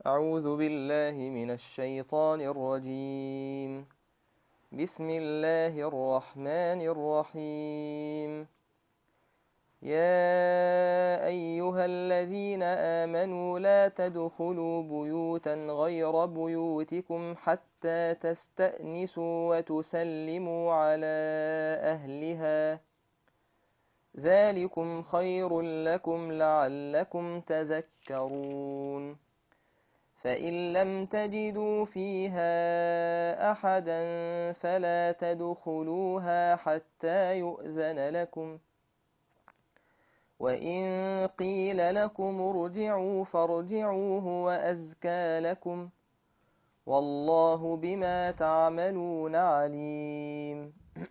أعوذ بالله من الشيطان الرجيم بسم الله الرحمن الرحيم يا أيها الذين آمنوا لا تدخلوا بيوتا غير بيوتكم حتى تستأنسوا وتسلموا على أهلها ذلكم خير لكم لعلكم تذكرون فإن لم تجدوا فيها أحدا فلا تدخلوها حتى يؤذن لكم وإن قيل لكم ارجعوا فارجعوا هو أزكى لكم والله بما تعملون عليم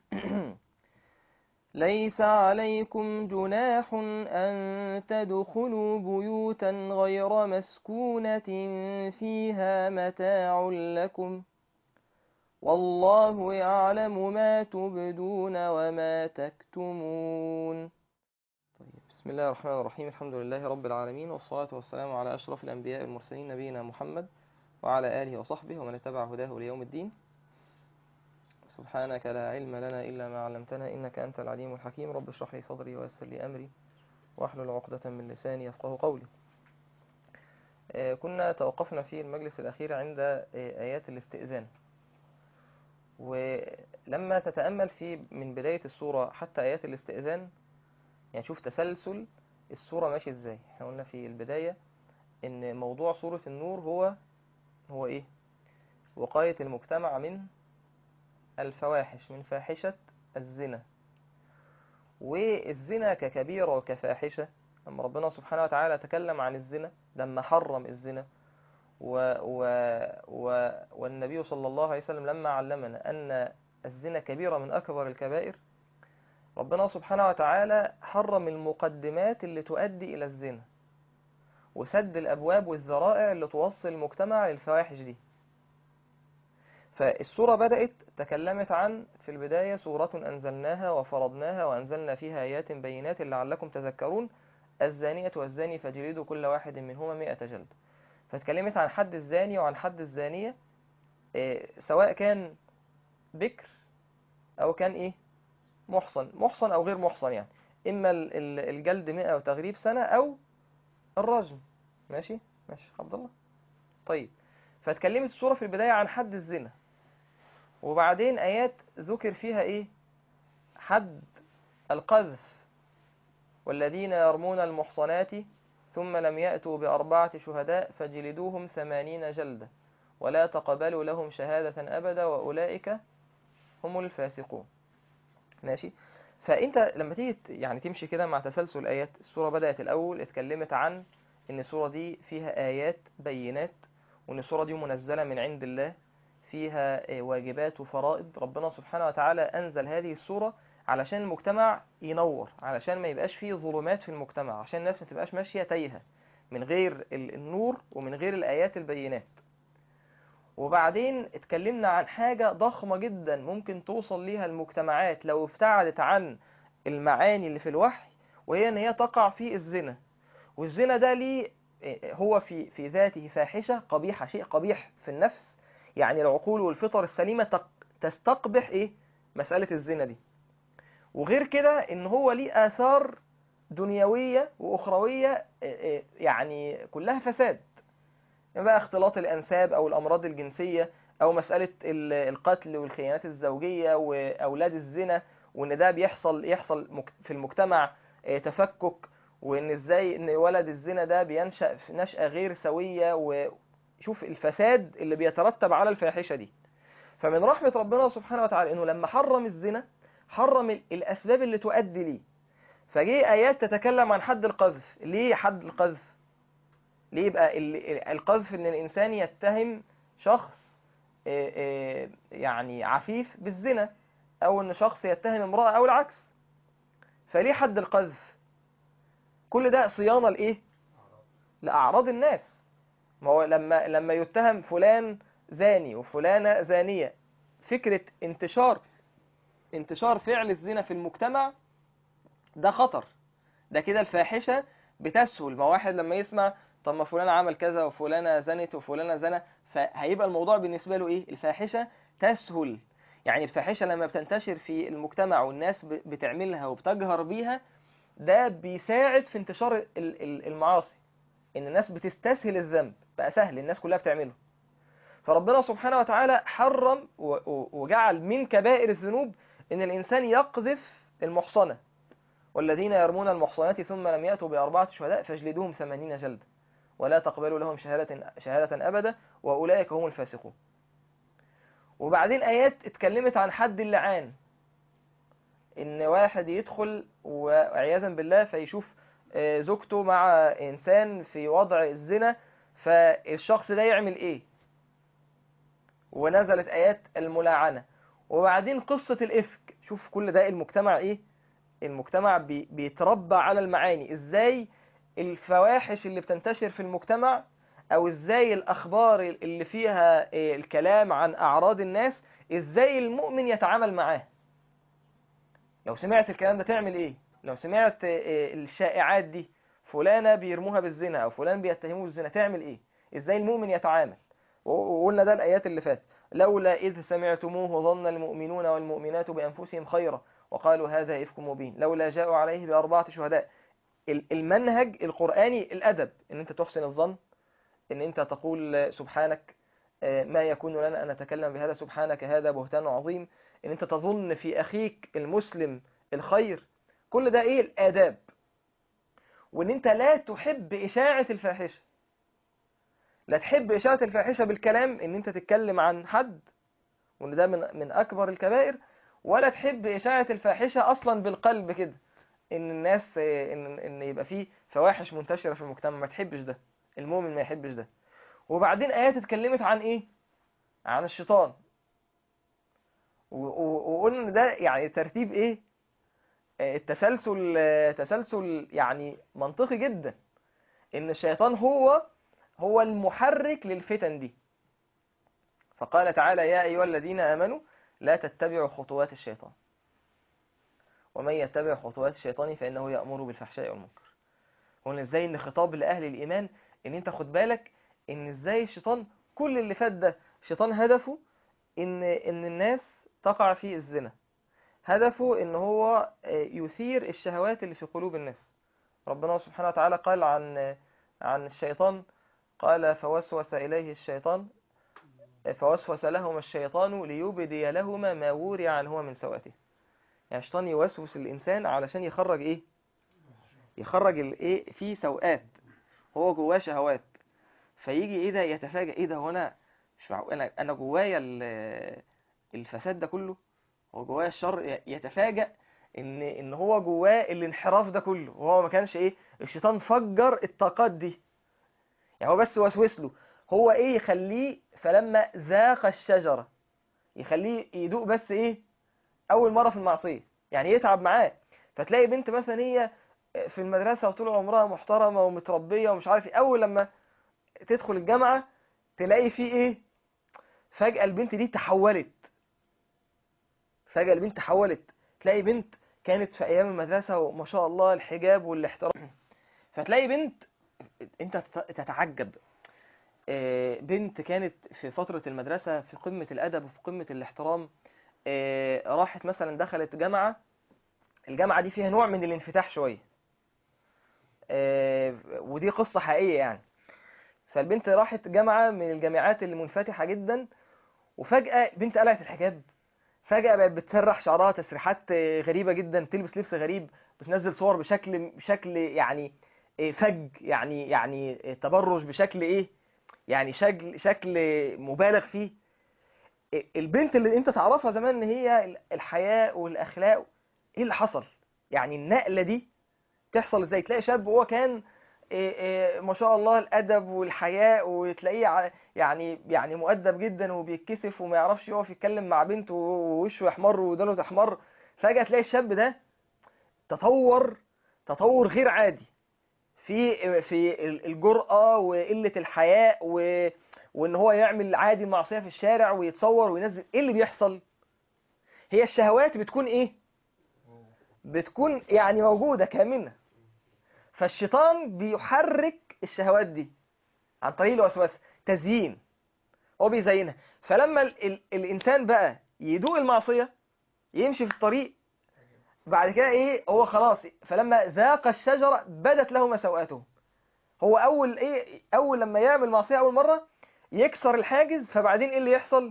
ليس عليكم جناح أن تدخلوا بيوتا غير مسكونة فيها متاع لكم والله يعلم ما تبدون وما تكتمون طيب بسم الله الرحمن الرحيم الحمد لله رب العالمين والصلاة والسلام على أشرف الأنبياء المرسلين نبينا محمد وعلى آله وصحبه ومن اتبع هداه ليوم الدين سبحانك لا علم لنا إلا ما علمتنا إنك أنت العليم الحكيم رب اشرح لي صدري ويسر لي أمري واحلل عقدة من لساني يفقه قولي آه، كنا توقفنا في المجلس الأخير عند آه، آيات الاستئذان ولما تتأمل في من بداية السورة حتى آيات الاستئذان يعني شوف تسلسل السورة ماشي ازاي احنا قلنا في البداية ان موضوع سورة النور هو هو ايه وقاية المجتمع من الفواحش من فاحشة الزنا والزنا ككبيرة وكفاحشة لما ربنا سبحانه وتعالى تكلم عن الزنا لما حرم الزنا و و و والنبي صلى الله عليه وسلم لما علمنا أن الزنا كبيرة من أكبر الكبائر ربنا سبحانه وتعالى حرم المقدمات اللي تؤدي إلى الزنا وسد الأبواب والذرائع اللي توصل المجتمع للفواحش دي فالسورة بدأت تكلمت عن في البداية سورة أنزلناها وفرضناها وأنزلنا فيها آيات بينات لعلكم تذكرون الزانية والزاني فجلدوا كل واحد منهما مئة جلد فتكلمت عن حد الزاني وعن حد الزانية إيه، سواء كان بكر أو كان إيه محصن محصن أو غير محصن يعني إما ال- ال- الجلد مئة وتغريب سنة أو الرجم ماشي ماشي عبد الله طيب فاتكلمت السورة في البداية عن حد الزنا وبعدين آيات ذكر فيها إيه حد القذف والذين يرمون المحصنات ثم لم يأتوا بأربعة شهداء فجلدوهم ثمانين جلدة ولا تقبلوا لهم شهادة أبدا وأولئك هم الفاسقون ماشي فأنت لما تيجي ت- يعني تمشي كده مع تسلسل الآيات السورة بدأت الأول اتكلمت عن إن السورة دي فيها آيات بينات وإن السورة دي منزلة من عند الله فيها آه، واجبات وفرائض ربنا سبحانه وتعالى أنزل هذه السورة علشان المجتمع ينور علشان ما يبقاش فيه ظلمات في المجتمع عشان الناس ما تبقاش ماشية تايهة من غير ال- النور ومن غير الآيات البينات وبعدين اتكلمنا عن حاجة ضخمة جدا ممكن توصل ليها المجتمعات لو ابتعدت عن المعاني اللي في الوحي وهي ان هي تقع في الزنا والزنا ده ليه هو في في ذاته فاحشة قبيحة شيء قبيح في النفس يعني العقول والفطر السليمة تق- تستقبح ايه مسألة الزنا دي وغير كده ان هو ليه آثار دنيوية وأخروية إيه إيه يعني كلها فساد يعني بقى اختلاط الأنساب أو الأمراض الجنسية أو مسألة ال- القتل والخيانات الزوجية وأولاد الزنا وإن ده بيحصل يحصل مك- في المجتمع آه، تفكك وإن إزاي إن ولد الزنا ده بينشأ في نشأة غير سوية وشوف الفساد اللي بيترتب على الفاحشة دي فمن رحمة ربنا سبحانه وتعالى إنه لما حرم الزنا حرم ال- الأسباب اللي تؤدي ليه فجي آيات تتكلم عن حد القذف ليه حد القذف ليه يبقى ال- ال- القذف ان الانسان يتهم شخص آه، آه، يعني عفيف بالزنا او ان شخص يتهم امرأة او العكس فليه حد القذف كل ده صيانة لايه لاعراض الناس ما هو لما لما يتهم فلان زاني وفلانة زانية فكرة انتشار انتشار فعل الزنا في المجتمع ده خطر ده كده الفاحشة بتسهل ما واحد لما يسمع طب ما فلان عمل كذا وفلانة زنت وفلانة زنى فهيبقى الموضوع بالنسبة له ايه الفاحشة تسهل يعني الفاحشة لما بتنتشر في المجتمع والناس ب- بتعملها وبتجهر بيها ده بيساعد في انتشار ال- ال- المعاصي ان الناس بتستسهل الذنب بقى سهل الناس كلها بتعمله فربنا سبحانه وتعالى حرم و- و- وجعل من كبائر الذنوب ان الانسان يقذف المحصنة والذين يرمون المحصنات ثم لم يأتوا بأربعة شهداء فاجلدوهم ثمانين جلدة ولا تقبلوا لهم شهادة, شهادة أبدا وأولئك هم الفاسقون وبعدين آيات اتكلمت عن حد اللعان إن واحد يدخل وعياذا بالله فيشوف آه، زوجته مع إنسان في وضع الزنا فالشخص ده يعمل إيه ونزلت آيات الملاعنة وبعدين قصة الإفك شوف كل ده المجتمع إيه المجتمع بي- بيتربى على المعاني إزاي الفواحش اللي بتنتشر في المجتمع او ازاي الاخبار اللي فيها إيه، الكلام عن اعراض الناس ازاي المؤمن يتعامل معاه لو سمعت الكلام ده تعمل ايه لو سمعت إيه، الشائعات دي فلانة بيرموها بالزنا او فلان بيتهموه بالزنا تعمل ايه ازاي المؤمن يتعامل و- وقلنا ده الايات اللي فاتت لولا اذ سمعتموه ظن المؤمنون والمؤمنات بانفسهم خيرا وقالوا هذا افك مبين لولا جاءوا عليه باربعه شهداء ال- المنهج القرآني الأدب إن أنت تحسن الظن إن أنت تقول سبحانك آه، ما يكون لنا أن نتكلم بهذا سبحانك هذا بهتان عظيم إن أنت تظن في أخيك المسلم الخير كل ده إيه الآداب وإن أنت لا تحب إشاعة الفاحشة لا تحب إشاعة الفاحشة بالكلام إن أنت تتكلم عن حد وإن ده من من أكبر الكبائر ولا تحب إشاعة الفاحشة أصلا بالقلب كده ان الناس ان ان يبقى فيه فواحش منتشره في المجتمع ما تحبش ده المؤمن ما يحبش ده وبعدين ايات اتكلمت عن ايه عن الشيطان و- و- وقلنا ان ده يعني ترتيب ايه آه، التسلسل آه، تسلسل يعني منطقي جدا ان الشيطان هو هو المحرك للفتن دي فقال تعالى يا ايها الذين امنوا لا تتبعوا خطوات الشيطان ومن يتبع خطوات الشيطان فإنه يأمر بالفحشاء والمنكر هنا ازاي ان خطاب لأهل الإيمان ان انت خد بالك ان ازاي الشيطان كل اللي فات ده الشيطان هدفه ان ان الناس تقع في الزنا هدفه ان هو آه، يثير الشهوات اللي في قلوب الناس ربنا سبحانه وتعالى قال عن عن الشيطان قال فوسوس إليه الشيطان فوسوس لهما الشيطان ليبدي لهما ما وري عنهما من سوءته يعني الشيطان يوسوس الإنسان علشان يخرج إيه يخرج الإيه في سوءات هو جواه شهوات فيجي إيه ده يتفاجأ إيه ده هو أنا مش معقول أنا أنا جوايا ال- الفساد ده كله هو جوايا الشر ي- يتفاجأ إن إن هو جواه الانحراف ده كله وهو ما كانش إيه الشيطان فجر الطاقات دي يعني هو بس وسوس له هو إيه يخليه فلما ذاق الشجرة يخليه يدوق بس إيه اول مره في المعصيه يعني يتعب معاه فتلاقي بنت مثلا هي في المدرسه وطول عمرها محترمه ومتربيه ومش عارف ايه اول لما تدخل الجامعه تلاقي فيه ايه فجاه البنت دي تحولت فجاه البنت تحولت تلاقي بنت كانت في ايام المدرسه وما شاء الله الحجاب والاحترام فتلاقي بنت انت تت- تتعجب آه، بنت كانت في فتره المدرسه في قمه الادب وفي قمه الاحترام آه، راحت مثلا دخلت جامعة الجامعة دي فيها نوع من الانفتاح شوية آه، ودي قصة حقيقية يعني فالبنت راحت جامعة من الجامعات اللي منفتحة جدا وفجأة بنت قلعت الحجاب فجأة بقت بتسرح شعرها تسريحات آه، غريبة جدا تلبس لبس غريب بتنزل صور بشكل بشكل يعني آه، فج يعني يعني آه، تبرج بشكل ايه يعني شكل شكل مبالغ فيه البنت اللي انت تعرفها زمان ان هي الحياء والاخلاق ايه اللي حصل يعني النقله دي تحصل ازاي تلاقي شاب هو كان إيه إيه ما شاء الله الادب والحياء وتلاقيه ع- يعني يعني مؤدب جدا وبيتكسف وما يعرفش يقف يتكلم مع بنت ووشه يحمر ودانه تحمر فجاه تلاقي الشاب ده تطور تطور غير عادي في في الجرأة وقلة الحياء و وان هو يعمل عادي معصية في الشارع ويتصور وينزل ايه اللي بيحصل هي الشهوات بتكون ايه بتكون يعني موجودة كامنة فالشيطان بيحرك الشهوات دي عن طريق الوسوسه تزيين هو بيزينها فلما ال ال الانسان بقى يدوق المعصيه يمشي في الطريق بعد كده ايه هو خلاص فلما ذاق الشجره بدت له مساوئاته هو اول ايه اول لما يعمل معصيه اول مره يكسر الحاجز فبعدين ايه اللي يحصل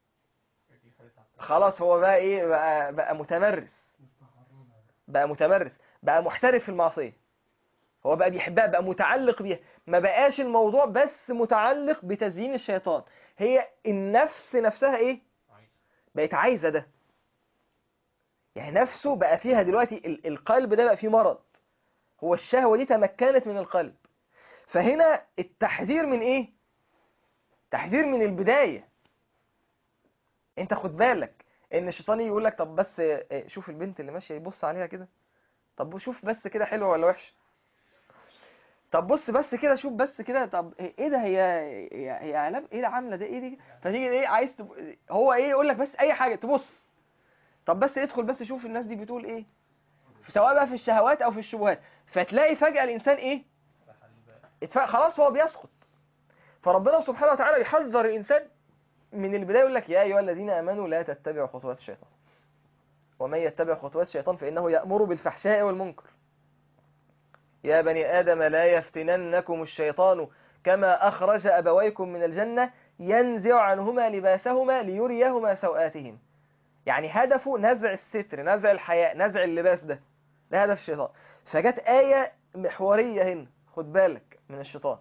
خلاص هو بقى ايه بقى بقى متمرس بقى متمرس بقى محترف في المعصيه هو بقى بيحبها بقى متعلق بيها ما بقاش الموضوع بس متعلق بتزيين الشيطان هي النفس نفسها ايه بقت عايزه ده يعني نفسه بقى فيها دلوقتي ال- القلب ده بقى فيه مرض هو الشهوه دي تمكنت من القلب فهنا التحذير من ايه تحذير من البدايه انت خد بالك ان الشيطان يجي يقول لك طب بس اه، شوف البنت اللي ماشيه يبص عليها كده طب شوف بس كده حلوه ولا وحشه طب بص بس كده شوف بس كده طب ايه ده هي هي هي علام ايه ده عامله ده ايه دي فتيجي ايه عايز تب... هو ايه يقول لك بس اي حاجه تبص طب بس ادخل بس شوف الناس دي بتقول ايه سواء بقى في الشهوات او في الشبهات فتلاقي فجأة الانسان ايه اتف... خلاص هو بيسقط فربنا سبحانه وتعالى يحذر الانسان من البدايه يقول لك يا ايها الذين امنوا لا تتبعوا خطوات الشيطان ومن يتبع خطوات الشيطان فانه يأمر بالفحشاء والمنكر يا بني آدم لا يفتننكم الشيطان كما أخرج أبويكم من الجنة ينزع عنهما لباسهما ليريهما سوآتهم يعني هدفه نزع الستر نزع الحياء نزع اللباس ده ده هدف الشيطان فجت آية محورية هنا خد بالك من الشيطان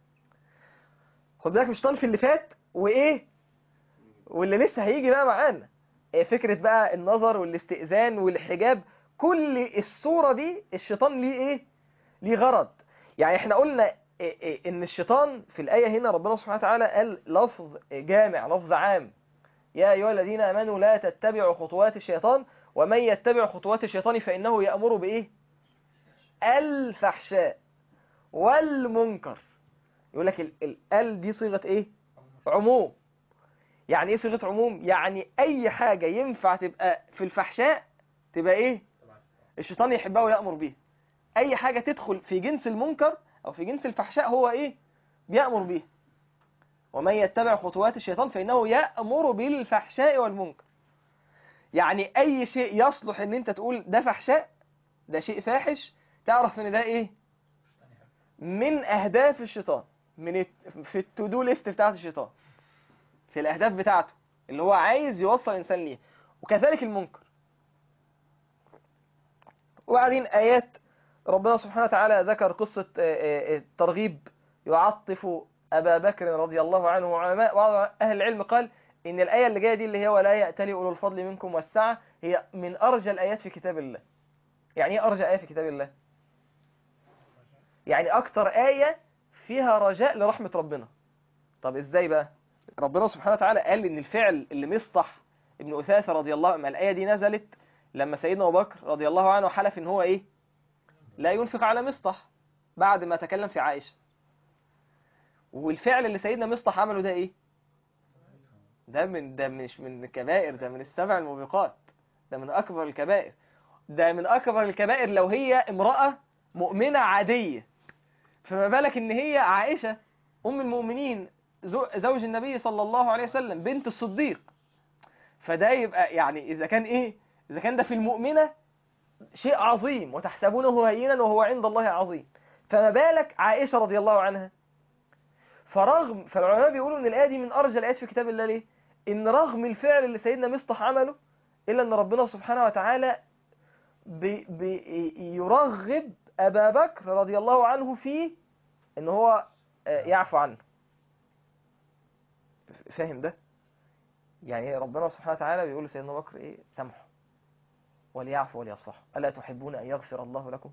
خد بالك من الشيطان في اللي فات وإيه واللي لسه هيجي بقى معانا إيه فكرة بقى النظر والاستئذان والحجاب كل الصورة دي الشيطان ليه إيه ليه غرض يعني احنا قلنا إيه إيه ان الشيطان في الآية هنا ربنا سبحانه وتعالى قال لفظ جامع لفظ عام يا أيها الذين آمنوا لا تتبعوا خطوات الشيطان ومن يتبع خطوات الشيطان فإنه يأمر بإيه الفحشاء والمنكر يقول لك ال- ال ال دي صيغة إيه عموم يعني إيه صيغة عموم يعني أي حاجة ينفع تبقى في الفحشاء تبقى إيه الشيطان يحبها ويأمر بيها اي حاجة تدخل في جنس المنكر او في جنس الفحشاء هو ايه بيأمر بيها ومن يتبع خطوات الشيطان فإنه يأمر بالفحشاء والمنكر يعني اي شيء يصلح ان انت تقول ده فحشاء ده شيء فاحش تعرف ان ده ايه من اهداف الشيطان من الت- في التودو ليست بتاعت الشيطان في الاهداف بتاعته اللي هو عايز يوصل الانسان ليه وكذلك المنكر وبعدين ايات ربنا سبحانه وتعالى ذكر قصة آه، آه، الترغيب يعطف أبا بكر رضي الله عنه وعلماء بعض أهل العلم قال إن الآية اللي جاية دي اللي هي ولا يأتلي أولو الفضل منكم والسعة هي من أرجى الآيات في كتاب الله يعني إيه أرجى آية في كتاب الله يعني أكتر آية فيها رجاء لرحمة ربنا طب إزاي بقى ربنا سبحانه وتعالى قال إن الفعل اللي مصطح ابن أثاثة رضي الله عنه الآية دي نزلت لما سيدنا أبو بكر رضي الله عنه حلف إن هو إيه لا ينفق على مصطح بعد ما تكلم في عائشة والفعل اللي سيدنا مصطح عمله ده ايه ده من ده مش من الكبائر ده من السبع الموبقات ده من اكبر الكبائر ده من اكبر الكبائر لو هي امرأة مؤمنة عادية فما بالك ان هي عائشة ام المؤمنين زو- زوج النبي صلى الله عليه وسلم بنت الصديق فده يبقى يعني اذا كان ايه اذا كان ده في المؤمنة شيء عظيم وتحسبونه هينا وهو عند الله عظيم فما بالك عائشة رضي الله عنها فرغم فالعلماء بيقولوا ان الآية دي من أرجى الآيات في كتاب الله ليه ان رغم الفعل اللي سيدنا مصطح عمله إلا ان ربنا سبحانه وتعالى بي بي يرغب أبا بكر رضي الله عنه فيه ان هو آه، يعفو عنه فاهم ده يعني ربنا سبحانه وتعالى بيقول لسيدنا بكر ايه سامحه وليعفوا وليصفحوا ألا تحبون أن يغفر الله لكم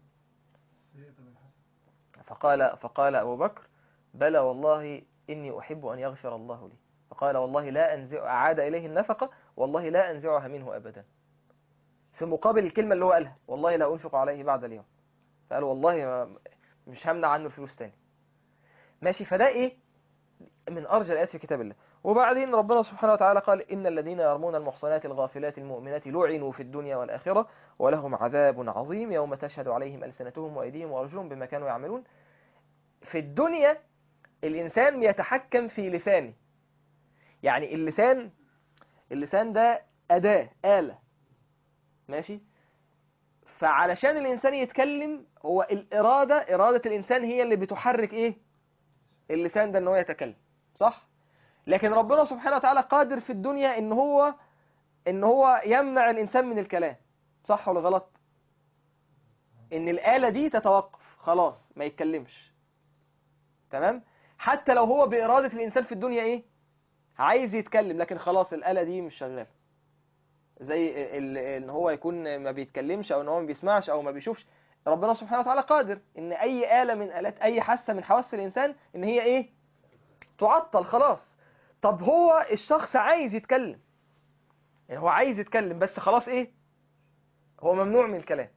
فقال فقال أبو بكر بلى والله إني أحب أن يغفر الله لي فقال والله لا أنزع أعاد إليه النفقة والله لا أنزعها منه أبدا في مقابل الكلمة اللي هو قالها والله لا أنفق عليه بعد اليوم فقال والله ما- مش همنع عنه الفلوس تاني ماشي فده إيه من أرجى الآيات في كتاب الله وبعدين ربنا سبحانه وتعالى قال إن الذين يرمون المحصنات الغافلات المؤمنات لعنوا في الدنيا والآخرة ولهم عذاب عظيم يوم تشهد عليهم ألسنتهم وأيديهم وأرجلهم بما كانوا يعملون في الدنيا الإنسان يتحكم في لسانه يعني اللسان اللسان ده أداة آلة ماشي فعلشان الإنسان يتكلم هو الإرادة إرادة الإنسان هي اللي بتحرك إيه اللسان ده إن هو يتكلم صح لكن ربنا سبحانه وتعالى قادر في الدنيا إن هو إن هو يمنع الإنسان من الكلام صح ولا غلط إن الآلة دي تتوقف خلاص ما يتكلمش تمام حتى لو هو بإرادة الإنسان في الدنيا إيه عايز يتكلم لكن خلاص الآلة دي مش شغالة زي ال- ان هو يكون ما بيتكلمش او ان هو ما بيسمعش او ما بيشوفش ربنا سبحانه وتعالى قادر ان اي آلة من آلات اي حاسة من حواس الانسان ان هي ايه تعطل خلاص طب هو الشخص عايز يتكلم يعني هو عايز يتكلم بس خلاص ايه هو ممنوع من الكلام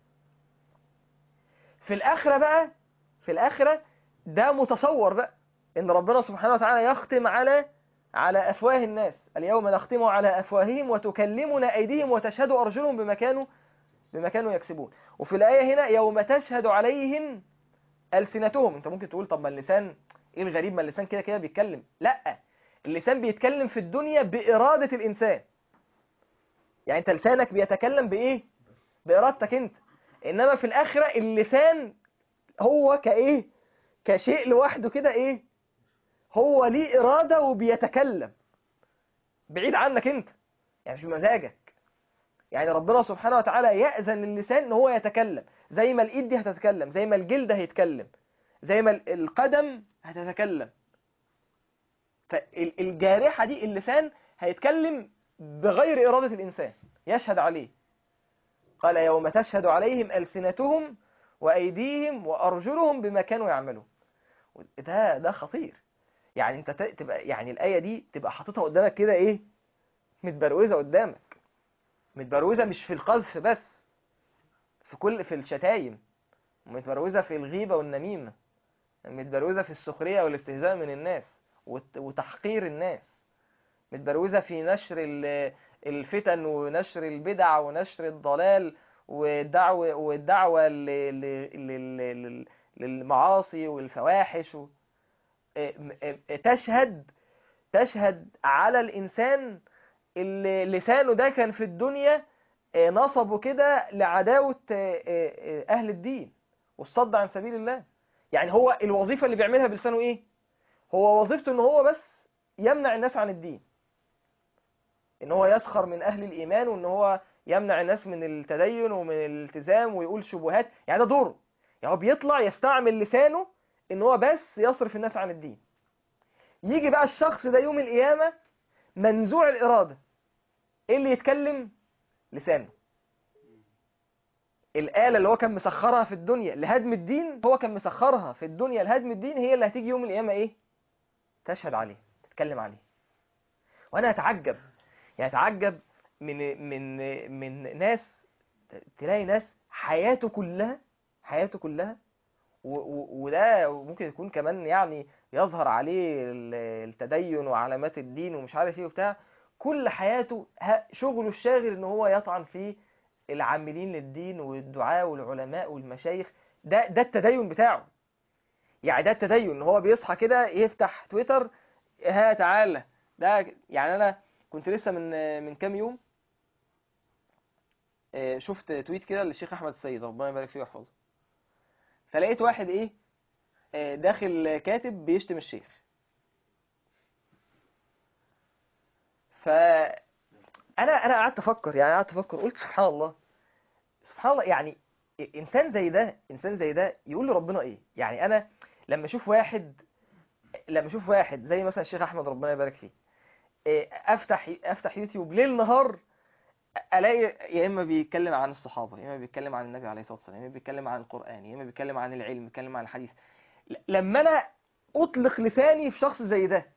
في الاخرة بقى في الاخرة ده متصور بقى ان ربنا سبحانه وتعالى يختم على على أفواه الناس اليوم نختم على أفواههم وتكلمنا أيديهم وتشهد أرجلهم بما كانوا بما كانوا يكسبون وفي الآية هنا يوم تشهد عليهم ألسنتهم أنت ممكن تقول طب ما اللسان إيه الغريب ما اللسان كده كده بيتكلم لا اللسان بيتكلم في الدنيا بإرادة الإنسان يعني أنت لسانك بيتكلم بإيه بإرادتك أنت إنما في الآخرة اللسان هو كإيه كشيء لوحده كده إيه هو ليه إرادة وبيتكلم بعيد عنك انت يعني مش بمزاجك يعني ربنا سبحانه وتعالى يأذن للسان ان هو يتكلم زي ما الايد دي هتتكلم زي ما الجلد هيتكلم زي ما ال- القدم هتتكلم فالجارحة دي اللسان هيتكلم بغير إرادة الإنسان يشهد عليه قال يوم تشهد عليهم ألسنتهم وأيديهم وأرجلهم بما كانوا يعملون ده ده خطير يعني انت ت- تبقى يعني الآية دي تبقى حاططها قدامك كده ايه متبروزة قدامك متبروزة مش في القذف بس في كل في الشتايم متبروزة في الغيبة والنميمة متبروزة في السخرية والاستهزاء من الناس وت- وتحقير الناس متبروزة في نشر ال- الفتن ونشر البدع ونشر الضلال والدعوة والدعوة ل- ل- لل- لل- للمعاصي والفواحش و... تشهد تشهد على الإنسان اللي لسانه ده كان في الدنيا نصبه كده لعداوة أهل الدين والصد عن سبيل الله يعني هو الوظيفة اللي بيعملها بلسانه إيه هو وظيفته إن هو بس يمنع الناس عن الدين إن هو يسخر من أهل الإيمان وإن هو يمنع الناس من التدين ومن الالتزام ويقول شبهات يعني ده دوره يعني هو بيطلع يستعمل لسانه ان هو بس يصرف الناس عن الدين يجي بقى الشخص ده يوم القيامة منزوع الإرادة ايه اللي يتكلم لسانه الآلة اللي هو كان مسخرها في الدنيا لهدم الدين هو كان مسخرها في الدنيا لهدم الدين هي اللي هتيجي يوم القيامة ايه تشهد عليه تتكلم عليه وانا اتعجب يعني اتعجب من من من ناس تلاقي ناس حياته كلها حياته كلها و- و- وده ممكن يكون كمان يعني يظهر عليه ال- التدين وعلامات الدين ومش عارف ايه وبتاع كل حياته ه- شغله الشاغل ان هو يطعن في العاملين للدين والدعاء والعلماء والمشايخ ده ده التدين بتاعه يعني ده التدين ان هو بيصحى كده يفتح تويتر ها تعالى ده يعني انا كنت لسه من من كام يوم آه، شفت تويت كده للشيخ احمد السيد ربنا يبارك فيه ويحفظه فلقيت واحد ايه آه، داخل كاتب بيشتم الشيخ ف انا انا قعدت افكر يعني قعدت افكر قلت سبحان الله سبحان الله يعني انسان زي ده انسان زي ده يقول لربنا ايه يعني انا لما اشوف واحد لما اشوف واحد زي مثلا الشيخ احمد ربنا يبارك فيه إيه، افتح افتح يوتيوب ليل نهار الاقي يا اما بيتكلم عن الصحابه يا اما بيتكلم عن النبي عليه الصلاه والسلام يا اما بيتكلم عن القران يا اما بيتكلم عن العلم بيتكلم عن الحديث ل- لما انا اطلق لساني في شخص زي ده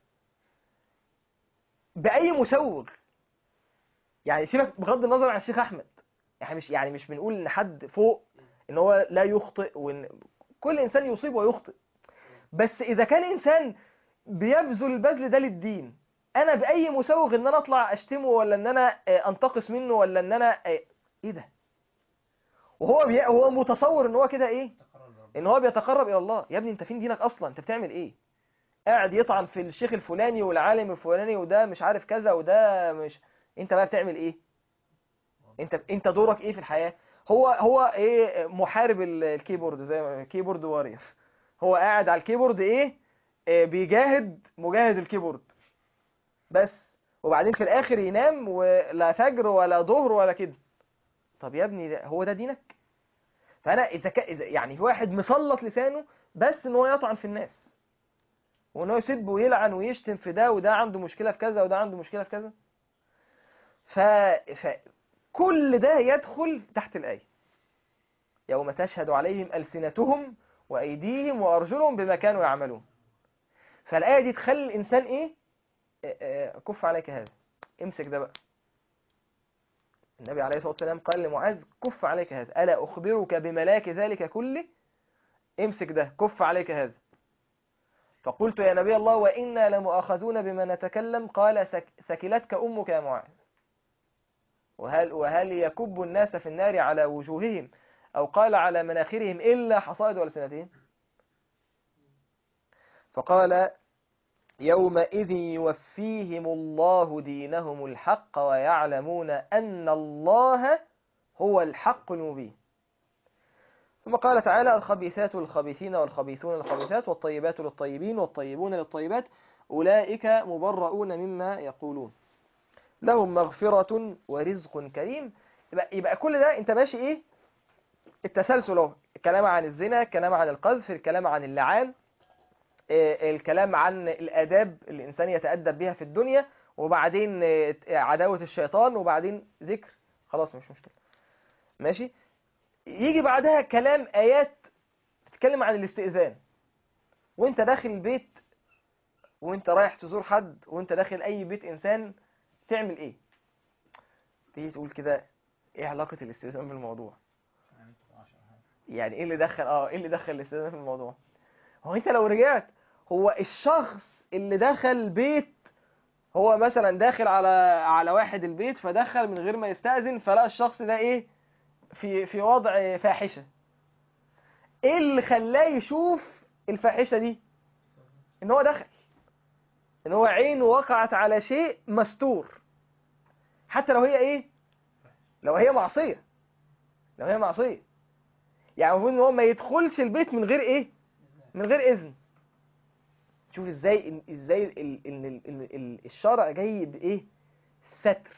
باي مسوغ يعني سيبك بغض النظر عن الشيخ احمد احنا مش يعني مش بنقول ان حد فوق ان هو لا يخطئ وان كل انسان يصيب ويخطئ بس اذا كان انسان بيبذل البذل ده للدين انا باي مسوغ ان انا اطلع اشتمه ولا ان انا آه، انتقص منه ولا ان انا آه، ايه ده وهو بي... هو متصور ان هو كده ايه ان هو بيتقرب الى الله يا ابني انت فين دينك اصلا انت بتعمل ايه قاعد يطعن في الشيخ الفلاني والعالم الفلاني وده مش عارف كذا وده مش انت بقى بتعمل ايه انت انت دورك ايه في الحياة هو هو ايه محارب ال- الكيبورد زي ما كيبورد وارير هو قاعد على الكيبورد ايه, إيه بيجاهد مجاهد الكيبورد بس وبعدين في الاخر ينام ولا فجر ولا ظهر ولا كده طب يا ابني ده هو ده دينك فانا اذا كا- إذا- يعني في واحد مسلط لسانه بس ان هو يطعن في الناس وان هو يسب ويلعن ويشتم في ده وده عنده مشكلة في كذا وده عنده مشكلة في كذا ف... فكل ده يدخل تحت الآية يوم تشهد عليهم ألسنتهم وأيديهم وأرجلهم بما كانوا يعملون فالآية دي تخلي الإنسان إيه آه، آه، كف عليك هذا امسك ده بقى النبي عليه الصلاة والسلام قال لمعاذ كف عليك هذا ألا أخبرك بملاك ذلك كله امسك ده كف عليك هذا فقلت يا نبي الله وإنا لمؤاخذون بما نتكلم قال سك ثكلتك أمك يا معاذ وهل, وهل يكب الناس في النار على وجوههم أو قال على مناخرهم إلا حصائد ألسنتهم فقال يومئذ يوفيهم الله دينهم الحق ويعلمون أن الله هو الحق المبين ثم قال تعالى الخبيثات للخبيثين والخبيثون للخبيثات والطيبات للطيبين والطيبون للطيبات أولئك مبرؤون مما يقولون لهم مغفرة ورزق كريم يبقى, يبقى كل ده انت ماشي ايه التسلسل اهو الكلام عن الزنا الكلام عن القذف الكلام عن اللعان آه، الكلام عن الآداب اللي الإنسان يتأدب بها في الدنيا وبعدين آه، عداوة الشيطان وبعدين ذكر خلاص مش مشكلة ماشي يجي بعدها كلام آيات بتتكلم عن الاستئذان وانت داخل البيت وانت رايح تزور حد وانت داخل اي بيت انسان تعمل ايه تيجي تقول كده ايه علاقة الاستئذان بالموضوع يعني ايه اللي دخل اه ايه اللي دخل الاستئذان في الموضوع هو انت لو رجعت هو الشخص اللي دخل البيت هو مثلا داخل على على واحد البيت فدخل من غير ما يستأذن فلقى الشخص ده ايه في في وضع فاحشة ايه اللي خلاه يشوف الفاحشة دي ان هو دخل ان هو عينه وقعت على شيء مستور حتى لو هي ايه لو هي معصية لو هي معصية يعني المفروض ان هو ما يدخلش البيت من غير ايه من غير اذن شوف ازاي ازاي ال ال ال ال ال الشرع جاي بايه ستر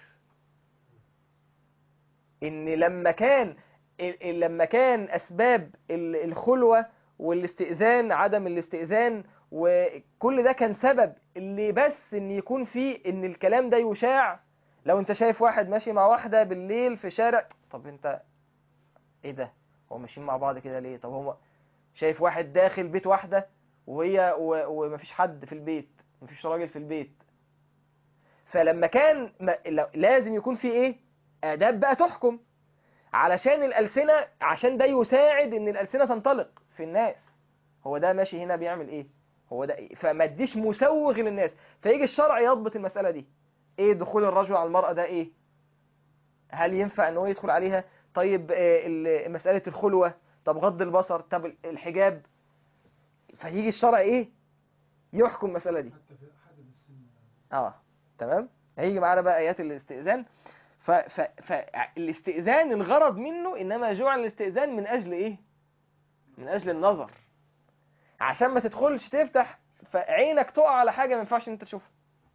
ان لما كان ال- ال- لما كان اسباب ال- الخلوة والاستئذان عدم الاستئذان وكل ده كان سبب اللي بس ان يكون فيه ان الكلام ده يشاع لو انت شايف واحد ماشي مع واحدة بالليل في شارع طب انت ايه ده هو ماشيين مع بعض كده ليه طب هو شايف واحد داخل بيت واحدة وهي و- ومفيش حد في البيت مفيش راجل في البيت فلما كان ما- لا- لازم يكون في ايه آداب بقى تحكم علشان الألسنة عشان ده يساعد ان الألسنة تنطلق في الناس هو ده ماشي هنا بيعمل ايه هو ده إيه؟ فما تديش مسوغ للناس فيجي الشرع يضبط المسألة دي ايه دخول الرجل على المرأة ده ايه هل ينفع ان هو يدخل عليها طيب آه، ال- مسألة الخلوة طب غض البصر طب الحجاب فيجي الشرع ايه يحكم المسألة دي حتى في حد السن اه تمام هيجي معانا بقى ايات الاستئذان ف... ف... فالاستئذان الغرض منه انما جعل الاستئذان من اجل ايه من اجل النظر عشان ما تدخلش تفتح فعينك تقع على حاجة ما ينفعش ان انت تشوفها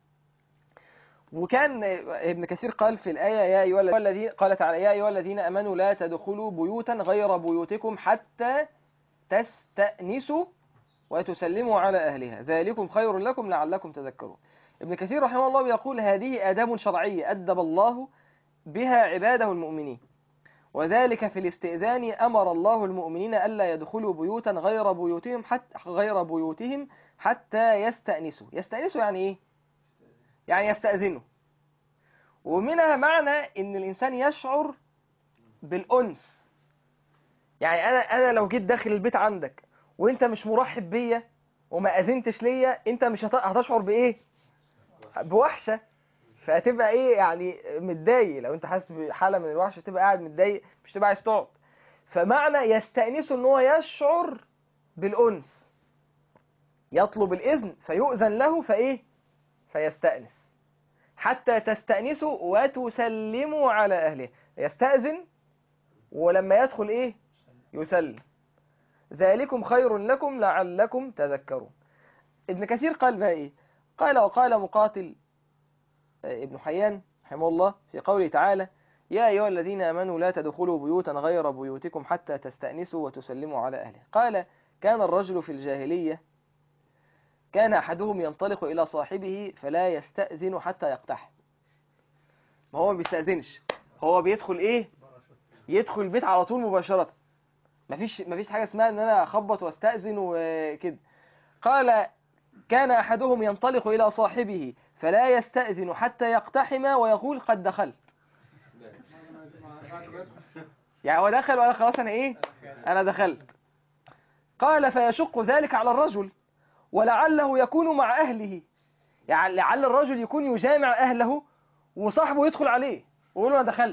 وكان ابن كثير قال في الآية يا أيها الذين قال تعالى يا أيها الذين أمنوا لا تدخلوا بيوتا غير بيوتكم حتى تستأنسوا وتسلموا على أهلها ذلكم خير لكم لعلكم تذكرون ابن كثير رحمه الله يقول هذه آداب شرعية أدب الله بها عباده المؤمنين وذلك في الاستئذان أمر الله المؤمنين ألا يدخلوا بيوتا غير بيوتهم حتى غير بيوتهم حتى يستأنسوا يستأنسوا يعني إيه؟ يعني يستأذنوا ومنها معنى إن الإنسان يشعر بالأنس يعني أنا أنا لو جيت داخل البيت عندك وأنت مش مرحب بيا وما أذنتش ليا أنت مش هت- هتشعر بإيه؟ بوحشة فهتبقى ايه يعني متضايق لو انت حاسس بحاله من الوحشه تبقى قاعد متضايق مش تبقى عايز تقعد فمعنى يستأنسه ان هو يشعر بالأنس يطلب الإذن فيؤذن له فإيه فيستأنس حتى تستأنسوا وتسلموا على أهله يستأذن ولما يدخل إيه يسلم ذلكم خير لكم لعلكم تذكرون ابن كثير قال بقى إيه قال وقال مقاتل آه، ابن حيان رحمه الله في قوله تعالى يا أيها الذين آمنوا لا تدخلوا بيوتا غير بيوتكم حتى تستأنسوا وتسلموا على أهله قال كان الرجل في الجاهلية كان أحدهم ينطلق إلى صاحبه فلا يستأذن حتى يقتحم ما هو ما بيستأذنش هو بيدخل إيه يدخل البيت على طول مباشرة مفيش مفيش حاجة اسمها إن أنا أخبط واستأذن وكده قال كان أحدهم ينطلق إلى صاحبه فلا يستأذن حتى يقتحم ويقول قد دخلت يعني هو دخل وقال خلاص أنا إيه أنا دخلت قال فيشق ذلك على الرجل ولعله يكون مع أهله يعني لعل الرجل يكون يجامع أهله وصاحبه يدخل عليه ويقول له أنا دخلت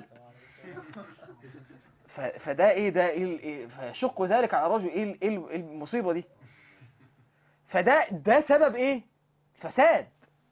ف- فده إيه ده إيه ال- إيه فيشق ذلك على الرجل إيه ال- إيه ال- إيه المصيبة دي فده ده سبب إيه فساد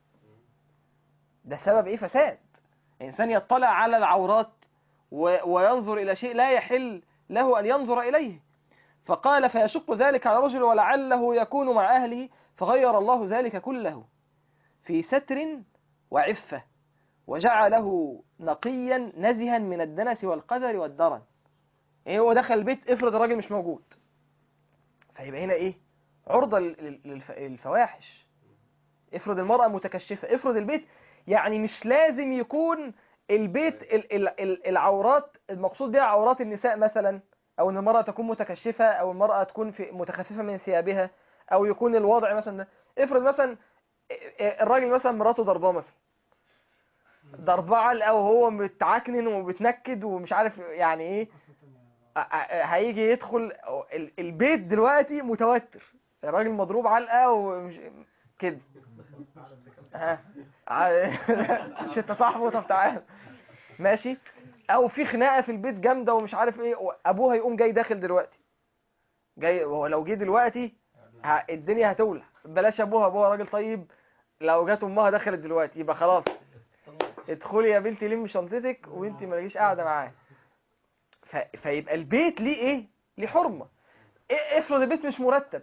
ده سبب إيه فساد الإنسان يطلع على العورات و- وينظر إلى شيء لا يحل له أن ينظر إليه فقال فيشق ذلك على الرجل ولعله يكون مع أهله فغير الله ذلك كله في ستر وعفة وجعله نقيا نزها من الدنس والقدر والدرن ايه هو دخل البيت افرض الراجل مش موجود فيبقى هنا ايه عرضة لل- للف- للفواحش افرض المرأة متكشفة افرض البيت يعني مش لازم يكون البيت ال- ال- ال- العورات المقصود بها عورات النساء مثلا او ان المرأة تكون متكشفة او المرأة تكون في متخففة من ثيابها او يكون الوضع مثلا ده. افرض مثلا الراجل مثلا مراته ضرباه مثلا ضرباه علقه وهو متعكنن وبتنكد ومش عارف يعني ايه ا- ا- هيجي يدخل ال- البيت دلوقتي متوتر الراجل مضروب علقه ومش كده ها ع- مش انت صاحبه طب تعال ماشي او في خناقه في البيت جامده ومش عارف ايه ابوه هيقوم جاي داخل دلوقتي جاي هو لو جه دلوقتي ه- الدنيا هتولع بلاش ابوها ابوها راجل طيب لو جت امها دخلت دلوقتي يبقى خلاص ادخلي يا بنتي لمي شنطتك وانت ما تجيش قاعده معاه ف... فيبقى البيت ليه ايه ليه حرمه إيه افرض البيت مش مرتب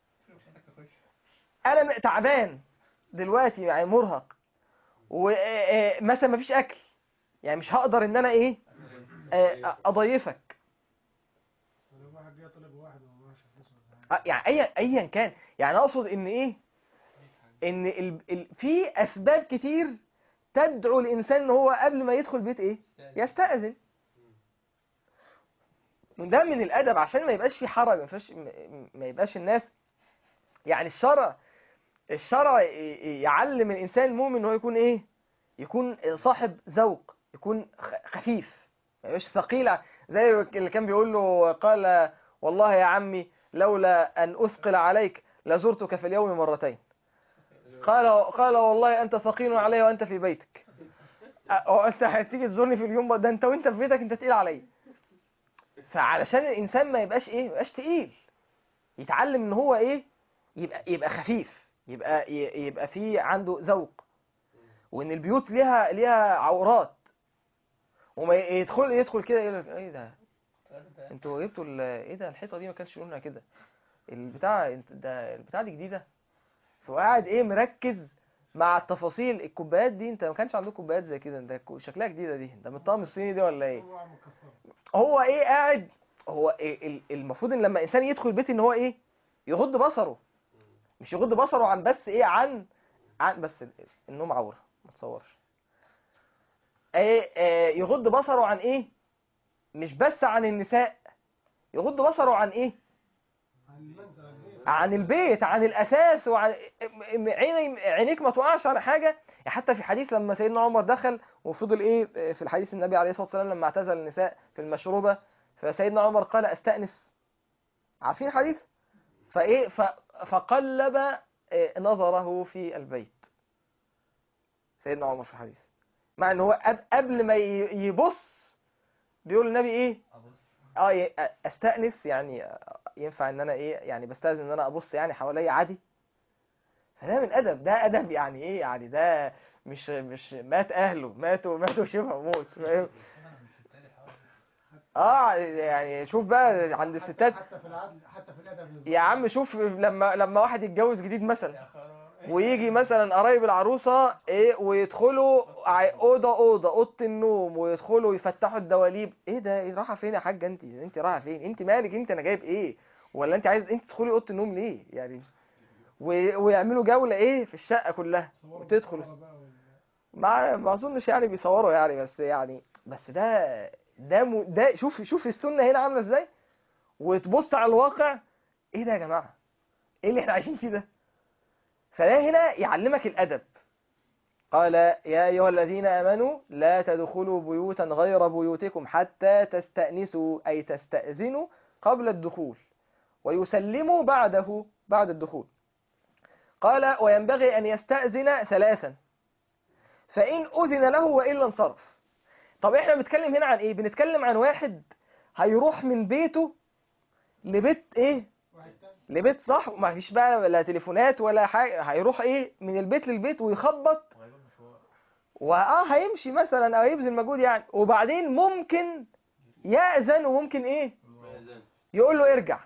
انا م- تعبان دلوقتي يعني مرهق ومثلا مفيش اكل يعني مش هقدر ان انا ايه آه، اضيفك لو واحد جه طلب واحد وما ماشي فلوس ولا حاجة. آه، يعني ايا ايا كان يعني اقصد ان ايه ان ال... ال... في اسباب كتير تدعو الانسان ان هو قبل ما يدخل بيت ايه يستأذن ده من الادب عشان ما يبقاش في حرج ما يبقاش ما يبقاش الناس يعني الشرع الشرع ي- ي- يعلم الانسان المؤمن ان هو يكون ايه يكون صاحب ذوق يكون خ- خفيف ما يبقاش ثقيل ع- زي اللي كان بيقول له قال والله يا عمي لولا ان اثقل عليك لزرتك في اليوم مرتين قال قال والله انت ثقيل علي وانت في بيتك أ- هو انت هتيجي تزورني في اليوم ده انت وانت في بيتك انت تقيل عليا فعلشان الانسان ما يبقاش ايه ما يبقاش تقيل يتعلم ان هو ايه يبقى يبقى خفيف يبقى ي- يبقى في عنده ذوق وان البيوت ليها ليها عورات وما ي- يدخل يدخل كده يقول لك ايه ده انتوا جبتوا ال- ايه ده الحيطه دي ما كانش لونها كده البتاع انت- ده البتاع دي جديده فقاعد ايه مركز مع التفاصيل الكوبايات دي انت ما كانش عندك كوبايات زي كده انت كو- شكلها جديده دي ده من الطقم الصيني دي ولا ايه هو عم مكسر هو ايه قاعد هو إيه ال- المفروض ان لما انسان يدخل البيت ان هو ايه يغض بصره مش يغض بصره عن بس ايه عن عن بس ال- النوم عوره ما تصورش ايه آه، يغض بصره عن ايه مش بس عن النساء يغض بصره عن ايه عن المنزل عن البيت. عن البيت عن الاساس وعن عيني عينيك ما تقعش على حاجه يعني حتى في حديث لما سيدنا عمر دخل وفضل ايه في الحديث النبي عليه الصلاه والسلام لما اعتزل النساء في المشروبه فسيدنا عمر قال استأنس عارفين الحديث فايه ف- فقلب آه، نظره في البيت سيدنا عمر في الحديث مع ان هو قب- قبل ما ي- يبص بيقول النبي ايه اه ي- استأنس يعني ينفع ان انا ايه يعني بستأذن ان انا ابص يعني حواليا عادي فده من ادب ده ادب يعني ايه يعني ده مش مش مات اهله ماتوا ماتوا شبه موت فاهم اه يعني شوف بقى عند الستات حتى في العدل حتى في الادب للزوج. يا عم شوف لما لما واحد يتجوز جديد مثلا ويجي مثلا قرايب العروسه ايه ويدخلوا ع- اوضه اوضه اوضه النوم ويدخلوا يفتحوا الدواليب ايه ده إيه رايحه فين يا حاجه انت انت رايحه فين انت مالك انت انا جايب ايه ولا انت عايز انت تدخلي اوضه النوم ليه يعني و- ويعملوا جوله ايه في الشقه كلها صوروا وتدخل بالصورة بقى وال- ما ما اظنش يعني بيصوروا يعني بس يعني بس ده ده م... ده شوف شوف السنه هنا عامله ازاي وتبص على الواقع ايه ده يا جماعه ايه اللي احنا عايشين فيه ده فده هنا يعلمك الادب قال يا ايها الذين امنوا لا تدخلوا بيوتا غير بيوتكم حتى تستأنسوا اي تستأذنوا قبل الدخول ويسلموا بعده بعد الدخول قال وينبغي ان يستأذن ثلاثا فإن أذن له وإلا انصرف طب احنا بنتكلم هنا عن ايه بنتكلم عن واحد هيروح من بيته لبيت ايه واحد تاني لبيت صح ما فيش بقى لا تليفونات ولا حاجه هيروح ايه من البيت للبيت ويخبط واه هيمشي مثلا او يبذل مجهود يعني وبعدين ممكن يأذن وممكن ايه يقول له ارجع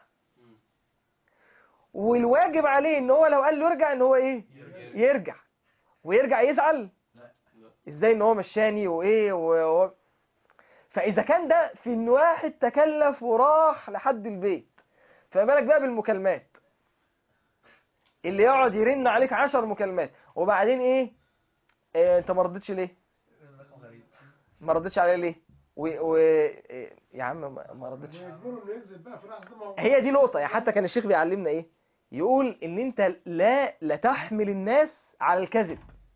والواجب عليه ان هو لو قال له ارجع ان هو ايه يرجع ويرجع يزعل ازاي ان هو مشاني وايه و... و... فاذا كان ده في ان واحد تكلف وراح لحد البيت فما بالك بقى بالمكالمات اللي يقعد يرن عليك عشر مكالمات وبعدين ايه, إيه انت ما ردتش ليه ما ردتش عليه ليه و... و... إيه يا عم ما ما ردتش بيجبروا انه ينزل بقى في لحظه ما هو هي دي نقطة يعني حتى كان الشيخ بيعلمنا ايه يقول ان انت لا لا تحمل الناس على الكذب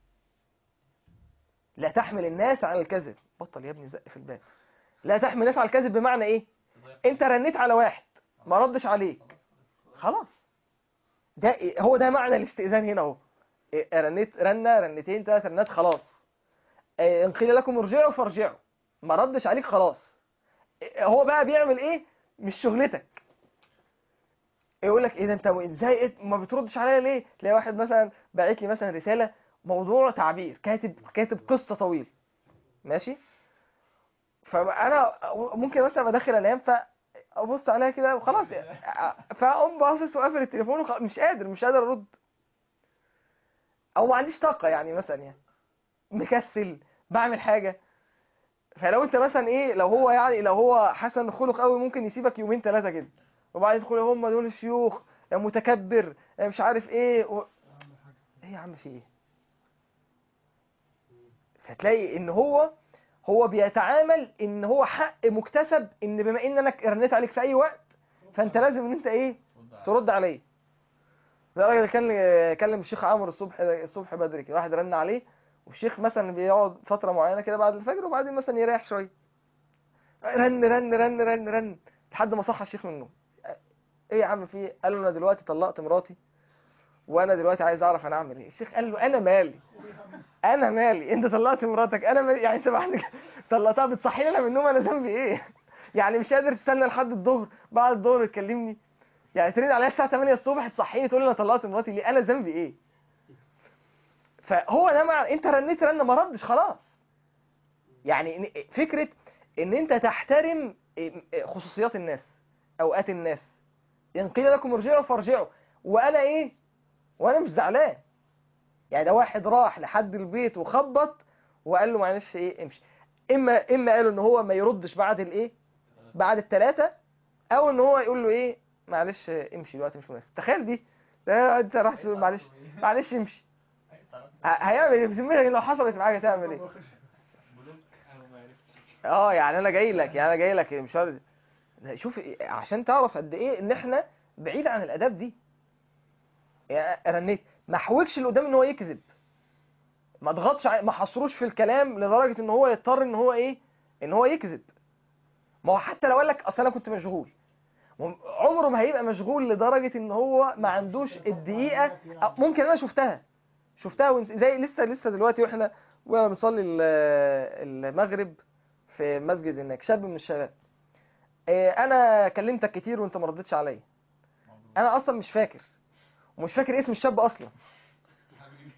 لا تحمل الناس على الكذب بطل يا ابني زق في الباب لا تحمل الناس على الكذب بمعنى ايه انت رنيت على واحد ما ردش عليك خلاص ده إيه؟ هو ده معنى الاستئذان هنا اهو إيه، رنيت رنه رنتين ثلاث رنات خلاص إيه، ان قيل لكم ارجعوا فارجعوا ما ردش عليك خلاص إيه، هو بقى بيعمل ايه مش شغلتك يقول لك ايه ده انت ازاي إيه ما بتردش عليا ليه تلاقي واحد مثلا باعت لي مثلا رساله موضوع تعبير كاتب كاتب قصه طويل ماشي فانا ممكن مثلا بدخل انام فابص عليها كده وخلاص فاقوم باصص وقافل التليفون وخ... مش قادر مش قادر ارد او ما عنديش طاقه يعني مثلا يعني مكسل بعمل حاجه فلو انت مثلا ايه لو هو يعني لو هو حسن خلق قوي ممكن يسيبك يومين ثلاثه كده وبعدين يدخل هم دول الشيوخ يا متكبر يا مش عارف ايه و... ايه يا عم في ايه فتلاقي ان هو هو بيتعامل ان هو حق مكتسب ان بما ان انا رنيت عليك في اي وقت فانت لازم ان انت ايه ترد عليه ده راجل كان كلم الشيخ عمرو الصبح الصبح بدري كده واحد رن عليه والشيخ مثلا بيقعد فتره معينه كده بعد الفجر وبعدين مثلا يريح شويه رن رن رن رن رن لحد ما صحى الشيخ من النوم ايه يا عم في ايه قال له انا دلوقتي طلقت مراتي وانا دلوقتي عايز اعرف انا اعمل ايه الشيخ قال له انا مالي انا مالي انت طلقت مراتك انا مالي يعني انت بعد كده طلقتها بتصحيني انا من النوم انا ذنبي ايه يعني مش قادر تستنى لحد الظهر بعد الظهر تكلمني يعني ترن عليا الساعه 8 الصبح تصحيني تقول لي انا طلقت مراتي ليه انا ذنبي ايه فهو ده مع انت رنيت رن ما ردش خلاص يعني إن- فكره ان انت تحترم خصوصيات الناس اوقات الناس ان قيل لكم ارجعوا فارجعوا وانا ايه وانا مش زعلان يعني ده واحد راح لحد البيت وخبط وقال له معلش ايه امشي اما اما قالوا ان هو ما يردش بعد الايه بعد الثلاثه او ان هو يقول له ايه معلش امشي دلوقتي مش مناسب تخيل دي ده انت راح تقول معلش معلش امشي ه- هيعمل ايه بذمتك لو حصلت معاك هتعمل ايه اه يعني انا جاي لك يعني انا جاي لك مش عارف شوف إيه- عشان تعرف قد ايه ان احنا بعيد عن الاداب دي يعني رنيت ما حاولش اللي قدام ان هو يكذب ما ضغطش ع- ما حصروش في الكلام لدرجه ان هو يضطر ان هو ايه ان هو يكذب ما هو حتى لو قال لك اصل انا كنت مشغول مم- عمره ما هيبقى مشغول لدرجه ان هو ما عندوش الدقيقه أو ممكن انا شفتها شفتها ونس- زي لسه لسه دلوقتي واحنا وانا بنصلي ال- المغرب في مسجد هناك شاب من الشباب إيه، انا كلمتك كتير وانت ما ردتش عليا انا اصلا مش فاكر ومش فاكر اسم الشاب اصلا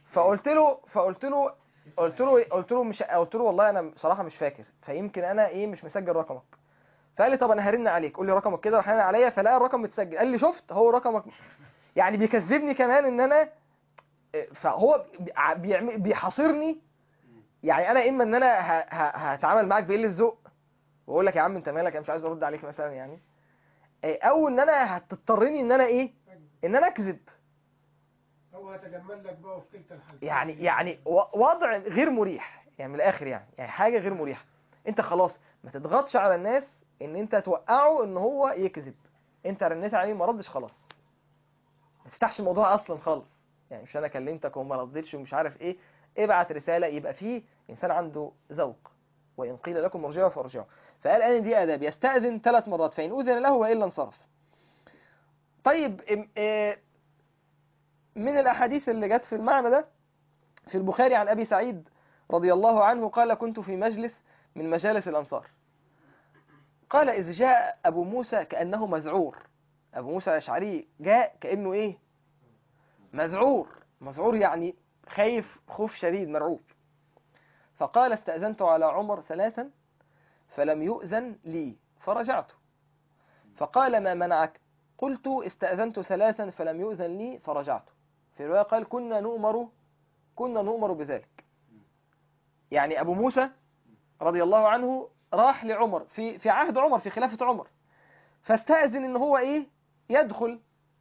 فقلت له فقلت له قلت له قلت له مش قلت له والله انا بصراحه مش فاكر فيمكن انا ايه مش مسجل رقمك فقال لي طب انا هرن عليك قول لي رقمك كده راح رن عليا فلقى الرقم متسجل قال لي شفت هو رقمك يعني بيكذبني كمان ان انا فهو بيعمل بيحاصرني يعني انا اما ان انا ه- ه- هتعامل معاك بقله ذوق واقول لك يا عم انت مالك انا مش عايز ارد عليك مثلا يعني إيه، او ان انا هتضطرني ان انا ايه ان انا اكذب هو هتجمل لك بقى في كلتا الحالتين يعني يعني و- وضع غير مريح يعني من الاخر يعني يعني حاجه غير مريحه انت خلاص ما تضغطش على الناس ان انت توقعه ان هو يكذب انت رنيت عليه ما ردش خلاص ما تفتحش الموضوع اصلا خالص يعني مش انا كلمتك وما ردتش ومش عارف ايه ابعت رساله يبقى فيه انسان عنده ذوق وان قيل لكم ارجعوا فارجعوا فقال ان دي اداب يستاذن ثلاث مرات فان اذن له والا انصرف طيب ام- إيه، من الاحاديث اللي جت في المعنى ده في البخاري عن ابي سعيد رضي الله عنه قال كنت في مجلس من مجالس الانصار قال اذ جاء ابو موسى كانه مذعور ابو موسى الاشعري جاء كانه ايه مذعور مذعور يعني خايف خوف شديد مرعوب فقال استأذنت على عمر ثلاثا فلم يؤذن لي فرجعت فقال ما منعك قلت استأذنت ثلاثا فلم يؤذن لي فرجعت في رواية قال كنا نؤمر كنا نؤمر بذلك يعني أبو موسى رضي الله عنه راح لعمر في في عهد عمر في خلافة عمر فاستأذن ان هو ايه يدخل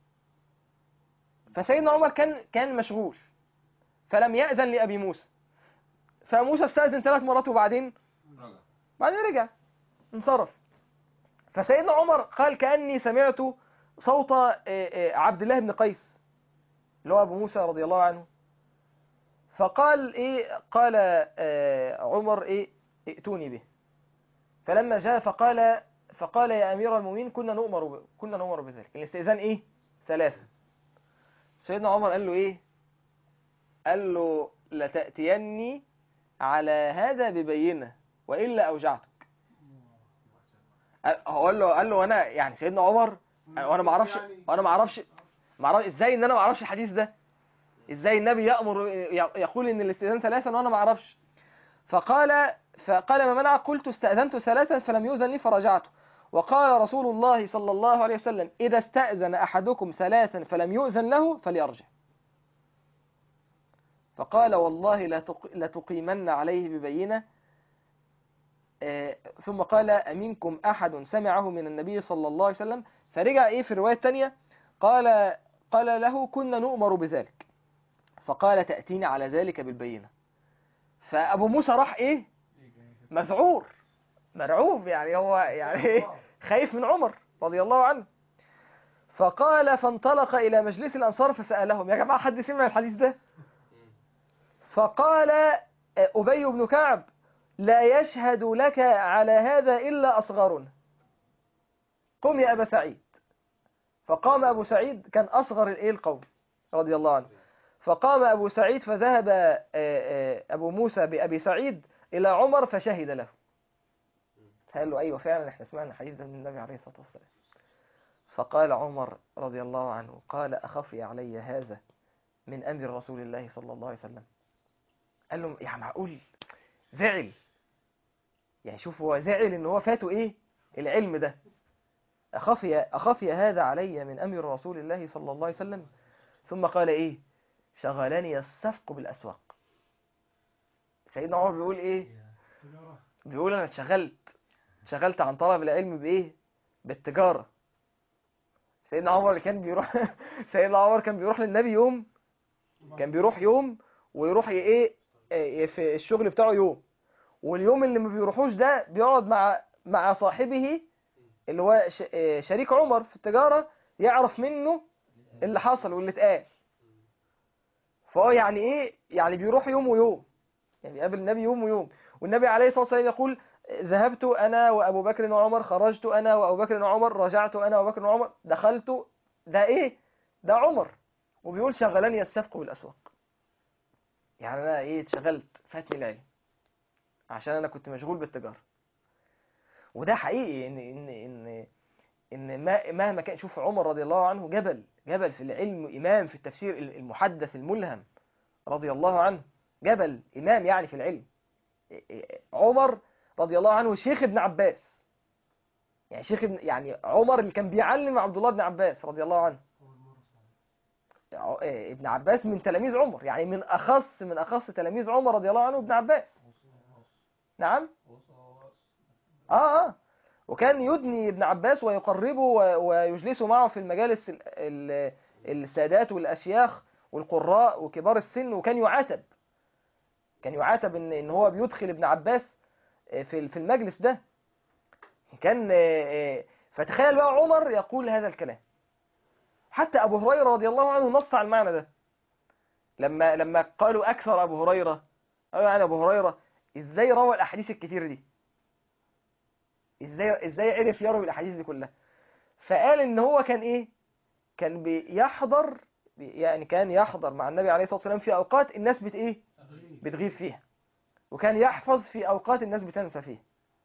فسيدنا عمر كان كان مشغول فلم يأذن لأبي موسى فموسى استأذن ثلاث مرات وبعدين رجع بعدين رجع انصرف فسيدنا عمر قال كأني سمعت صوت آه، آه، عبد الله بن قيس اللي هو أبو موسى رضي الله عنه فقال إيه قال آه، عمر إيه ائتوني به فلما جاء فقال فقال يا أمير المؤمنين كنا نؤمر ب... كنا نؤمر بذلك الاستئذان إيه ثلاثة سيدنا عمر قال له إيه قال له لتأتيني على هذا ببينة وإلا أوجعتك قال- هو قال له قال له انا يعني سيدنا عمر وانا ما اعرفش يعني وانا ما اعرفش ما اعرفش ازاي ان انا ما اعرفش الحديث ده ازاي النبي يأمر يقول ان الاستئذان ثلاثا وانا ما اعرفش فقال فقال ما منع قلت استأذنت ثلاثا فلم يؤذن لي فرجعت وقال رسول الله صلى الله عليه وسلم إذا استأذن أحدكم ثلاثا فلم يؤذن له فليرجع فقال والله لا تق- لتقيمن عليه ببينة آه، ثم قال أمنكم أحد سمعه من النبي صلى الله عليه وسلم فرجع إيه في الرواية الثانية قال قال له كنا نؤمر بذلك فقال تأتيني على ذلك بالبينة فأبو موسى راح إيه مذعور مرعوب يعني هو يعني إيه خايف من عمر رضي الله عنه فقال فانطلق إلى مجلس الأنصار فسألهم يا جماعة حد سمع الحديث ده فقال آه، أبي بن كعب لا يشهد لك على هذا إلا أصغرنا قم يا أبا سعيد فقام أبو سعيد كان أصغر الإيه القوم رضي الله عنه فقام أبو سعيد فذهب آه، آه، أبو موسى بأبي سعيد إلى عمر فشهد له قال له أيوة فعلا احنا سمعنا الحديث ده من النبي عليه الصلاة والسلام فقال عمر رضي الله عنه قال أخفي علي هذا من أمر رسول الله صلى الله عليه وسلم قال له يا معقول زعل يعني شوف هو زعل ان هو فاته ايه العلم ده أخفي, أخفي هذا علي من أمر رسول الله صلى الله عليه وسلم ثم قال ايه شغلني السفق بالأسواق سيدنا عمر بيقول ايه تجارة بيقول انا اتشغلت اتشغلت عن طلب العلم بايه بالتجارة سيدنا عمر اللي كان بيروح سيدنا عمر كان بيروح للنبي يوم كان بيروح يوم ويروح ي- ايه إيه في الشغل بتاعه يوم واليوم اللي ما بيروحوش ده بيقعد مع مع صاحبه اللي هو ش- إيه شريك عمر في التجارة يعرف منه اللي حصل واللي اتقال فهو يعني ايه يعني بيروح يوم ويوم يعني بيقابل النبي يوم ويوم والنبي عليه الصلاة والسلام يقول ذهبت أنا وأبو بكر وعمر خرجت أنا وأبو بكر وعمر رجعت أنا وأبو بكر وعمر دخلت ده إيه ده عمر وبيقول شغلني السفق بالأسواق يعني أنا إيه اتشغلت فاتني العلم عشان أنا كنت مشغول بالتجارة وده حقيقي إن إن إن إن ما مهما كان شوف عمر رضي الله عنه جبل جبل في العلم إمام في التفسير المحدث الملهم رضي الله عنه جبل إمام يعني في العلم عمر رضي الله عنه شيخ ابن عباس يعني شيخ ابن يعني عمر اللي كان بيعلم عبد الله بن عباس رضي الله عنه أول مرة أسمع. ع- إيه، ابن عباس من تلاميذ عمر يعني من أخص من أخص تلاميذ عمر رضي الله عنه ابن عباس نعم آه آه وكان يدني ابن عباس ويقربه و- ويجلسه معه في المجالس ال- ال- السادات والأشياخ والقراء وكبار السن وكان يعاتب كان يعاتب إن إن هو بيدخل ابن عباس آه، في في المجلس ده كان آه، آه، فتخيل بقى عمر يقول هذا الكلام حتى أبو هريرة رضي الله عنه نص على المعنى ده لما لما قالوا أكثر أبو هريرة قالوا يعني أبو هريرة إزاي روى الأحاديث الكتير دي إزاي إزاي عرف يروي الأحاديث دي كلها فقال إن هو كان إيه كان بيحضر يعني كان يحضر مع النبي عليه الصلاة والسلام في أوقات الناس بت إيه أدري. بتغيب فيها وكان يحفظ في أوقات الناس بتنسى فيها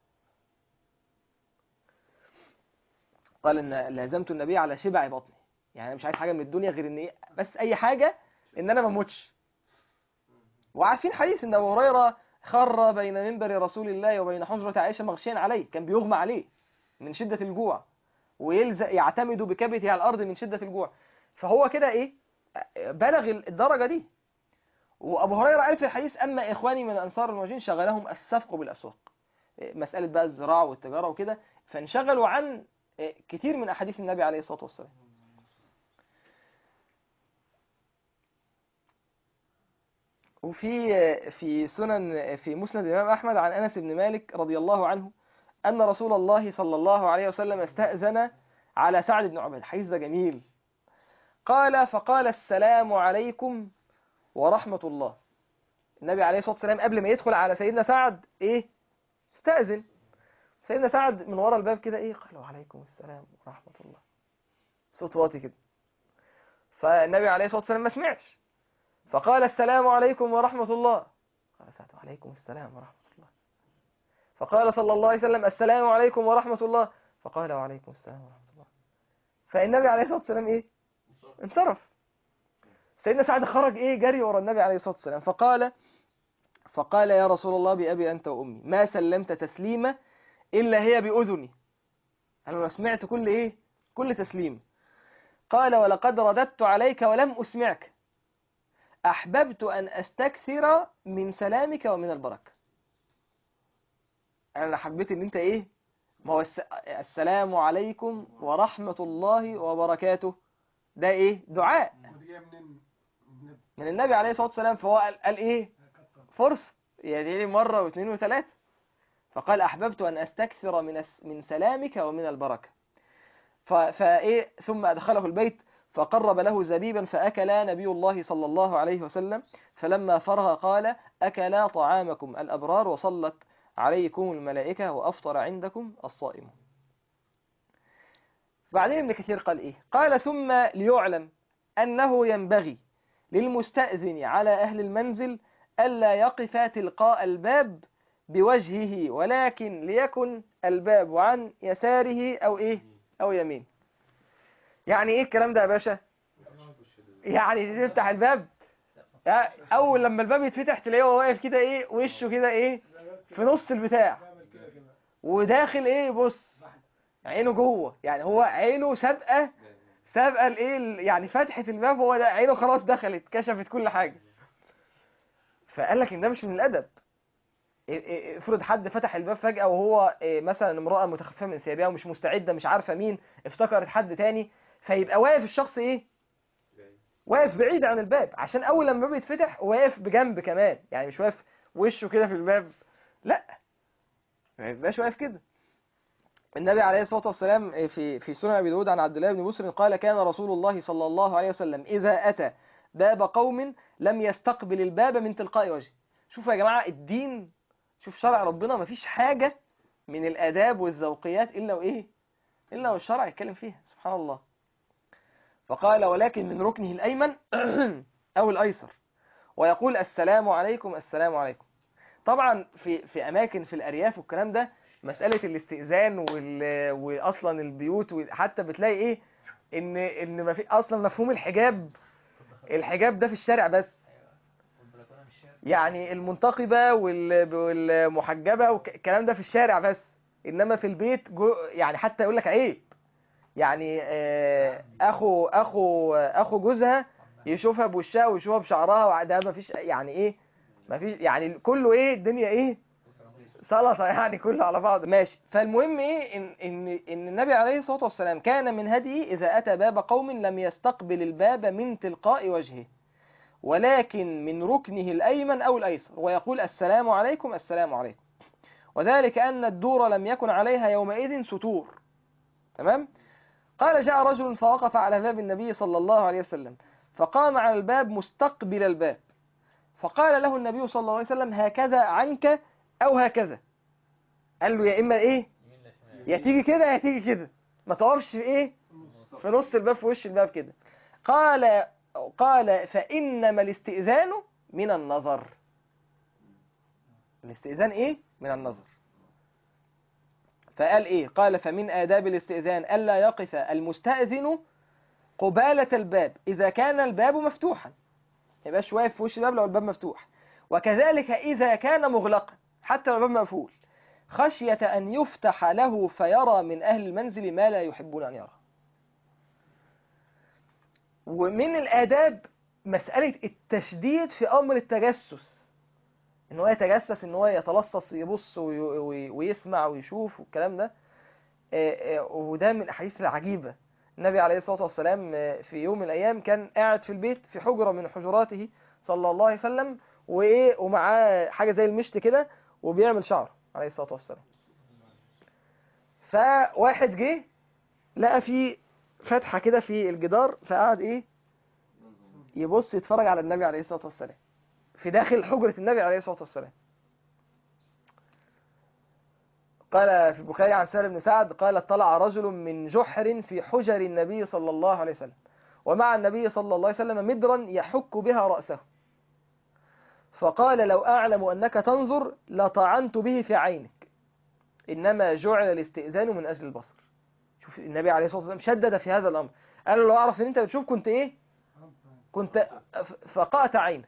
قال إن لازمت النبي على شبع بطني يعني أنا مش عايز حاجة من الدنيا غير إن إيه بس أي حاجة إن أنا ما اموتش وعارفين حديث إن أبو هريرة خر بين منبر رسول الله وبين حجرة عائشة مغشيا عليه كان بيغمى عليه من شدة الجوع ويلزق يعتمد بكبته على الأرض من شدة الجوع فهو كده إيه بلغ الدرجة دي وأبو هريرة قال في الحديث أما إخواني من الأنصار المهاجرين شغلهم السفق بالأسواق مسألة بقى الزراعة والتجارة وكده فانشغلوا عن كتير من أحاديث النبي عليه الصلاة والسلام وفي في سنن في مسند الإمام أحمد عن أنس بن مالك رضي الله عنه أن رسول الله صلى الله عليه وسلم استأذن على سعد بن عبيد حديث ده جميل قال فقال السلام عليكم ورحمة الله النبي عليه الصلاة والسلام قبل ما يدخل على سيدنا سعد إيه استأذن سيدنا سعد من ورا الباب كده إيه قال وعليكم السلام ورحمة الله صوت واطي كده فالنبي عليه الصلاة والسلام ما سمعش فقال السلام عليكم ورحمة الله قال سعد وعليكم السلام ورحمة الله فقال صلى الله عليه وسلم السلام عليكم ورحمة الله فقال وعليكم السلام ورحمة الله فالنبي عليه الصلاة والسلام إيه انصرف سيدنا سعد خرج ايه جري ورا النبي عليه الصلاة والسلام فقال فقال يا رسول الله بأبي أنت وأمي ما سلمت تسليمة إلا هي بأذني أنا ما سمعت كل إيه كل تسليم قال ولقد رددت عليك ولم أسمعك أحببت أن أستكثر من سلامك ومن البركة أنا حبيت إن أنت إيه ما هو الس... السلام عليكم ورحمة الله وبركاته ده إيه دعاء ودي جاية منين؟ من من النبي عليه الصلاة والسلام فهو قال, قال إيه كتر. فرصة يعني لي مرة واثنين وثلاثة فقال أحببت أن أستكثر من الس- من سلامك ومن البركة ف- فإيه ثم أدخله البيت فقرب له زبيبا فأكلا نبي الله صلى الله عليه وسلم فلما فرغ قال أكلا طعامكم الأبرار وصلت عليكم الملائكة وأفطر عندكم الصائم بعدين ابن كثير قال إيه قال ثم ليعلم أنه ينبغي للمستأذن على أهل المنزل ألا يقف تلقاء الباب بوجهه ولكن ليكن الباب عن يساره أو إيه أو يمين يعني إيه الكلام ده يا باشا يعني تفتح الباب يعني أول لما الباب يتفتح تلاقيه وهو واقف كده إيه وشه كده إيه في نص البتاع بعمل كده كده وداخل إيه بص عينه جوه يعني هو عينه سابقة سابقة الايه ال- يعني فتحة الباب هو ده عينه خلاص دخلت كشفت كل حاجة فقال لك ان ده مش من الادب إيه- إيه- افرض حد فتح الباب فجأة وهو إيه، مثلا امرأة متخفية من ثيابها ومش مستعدة مش عارفة مين افتكرت حد تاني فيبقى واقف الشخص ايه واقف بعيد عن الباب عشان اول لما الباب يتفتح واقف بجنب كمان يعني مش واقف وشه كده في الباب لا ما يبقاش واقف كده النبي عليه الصلاة والسلام في في سنن أبي داود عن عبد الله بن مسر قال كان رسول الله صلى الله عليه وسلم إذا أتى باب قوم لم يستقبل الباب من تلقاء وجهه شوفوا يا جماعة الدين شوف شرع ربنا مفيش حاجة من الآداب والذوقيات إلا وإيه إلا والشرع يتكلم فيها سبحان الله فقال ولكن من ركنه الأيمن أو الأيسر ويقول السلام عليكم السلام عليكم طبعا في في أماكن في الأرياف والكلام ده مسألة الاستئذان وال... وأصلا البيوت حتى بتلاقي إيه إن إن ما في أصلا مفهوم الحجاب الحجاب ده في الشارع بس يعني المنتقبة وال- والمحجبة والكلام ده في الشارع بس انما في البيت جو يعني حتى يقول لك عيب يعني آه، اخو اخو اخو جوزها يشوفها بوشها ويشوفها بشعرها وده ما فيش يعني ايه ما فيش يعني كله ايه الدنيا ايه سلطه يعني كله على بعض ماشي فالمهم ايه ان ان ان النبي عليه الصلاه والسلام كان من هديه اذا اتى باب قوم لم يستقبل الباب من تلقاء وجهه ولكن من ركنه الايمن او الايسر ويقول السلام عليكم السلام عليكم وذلك ان الدور لم يكن عليها يومئذ ستور تمام قال جاء رجل فوقف على باب النبي صلى الله عليه وسلم فقام على الباب مستقبل الباب فقال له النبي صلى الله عليه وسلم هكذا عنك أو هكذا قال له يا إما إيه يا تيجي كده يا تيجي كده ما تقفش في إيه في نص الباب في وش الباب كده قال قال فإنما الاستئذان من النظر الاستئذان إيه من النظر فقال إيه قال فمن آداب الاستئذان ألا يقف المستأذن قبالة الباب إذا كان الباب مفتوحا يبقاش واقف في وش الباب لو الباب مفتوح وكذلك إذا كان مغلقا حتى لو الباب مقفول خشية أن يفتح له فيرى من أهل المنزل ما لا يحبون أن يرى ومن الآداب مسألة التشديد في أمر التجسس إن هو يتجسس إن هو يتلصص يبص وي- وي- ويسمع ويشوف والكلام ده آه، آه، وده من الأحاديث العجيبة النبي عليه الصلاة والسلام آه، في يوم من الأيام كان قاعد في البيت في حجرة من حجراته صلى الله عليه وسلم وإيه ومعاه حاجة زي المشط كده وبيعمل شعر عليه الصلاة والسلام فواحد جه لقى في فتحة كده في الجدار فقعد إيه يبص يتفرج على النبي عليه الصلاة والسلام في داخل حجرة النبي عليه الصلاة والسلام قال في البخاري عن سهل بن سعد قال طلع رجل من جحر في حجر النبي صلى الله عليه وسلم ومع النبي صلى الله عليه وسلم مدرا يحك بها رأسه فقال لو أعلم أنك تنظر لطعنت به في عينك إنما جعل الاستئذان من أجل البصر شوف النبي عليه الصلاة والسلام شدد في هذا الأمر قال له لو أعرف أن أنت بتشوف كنت إيه كنت فقأت عينك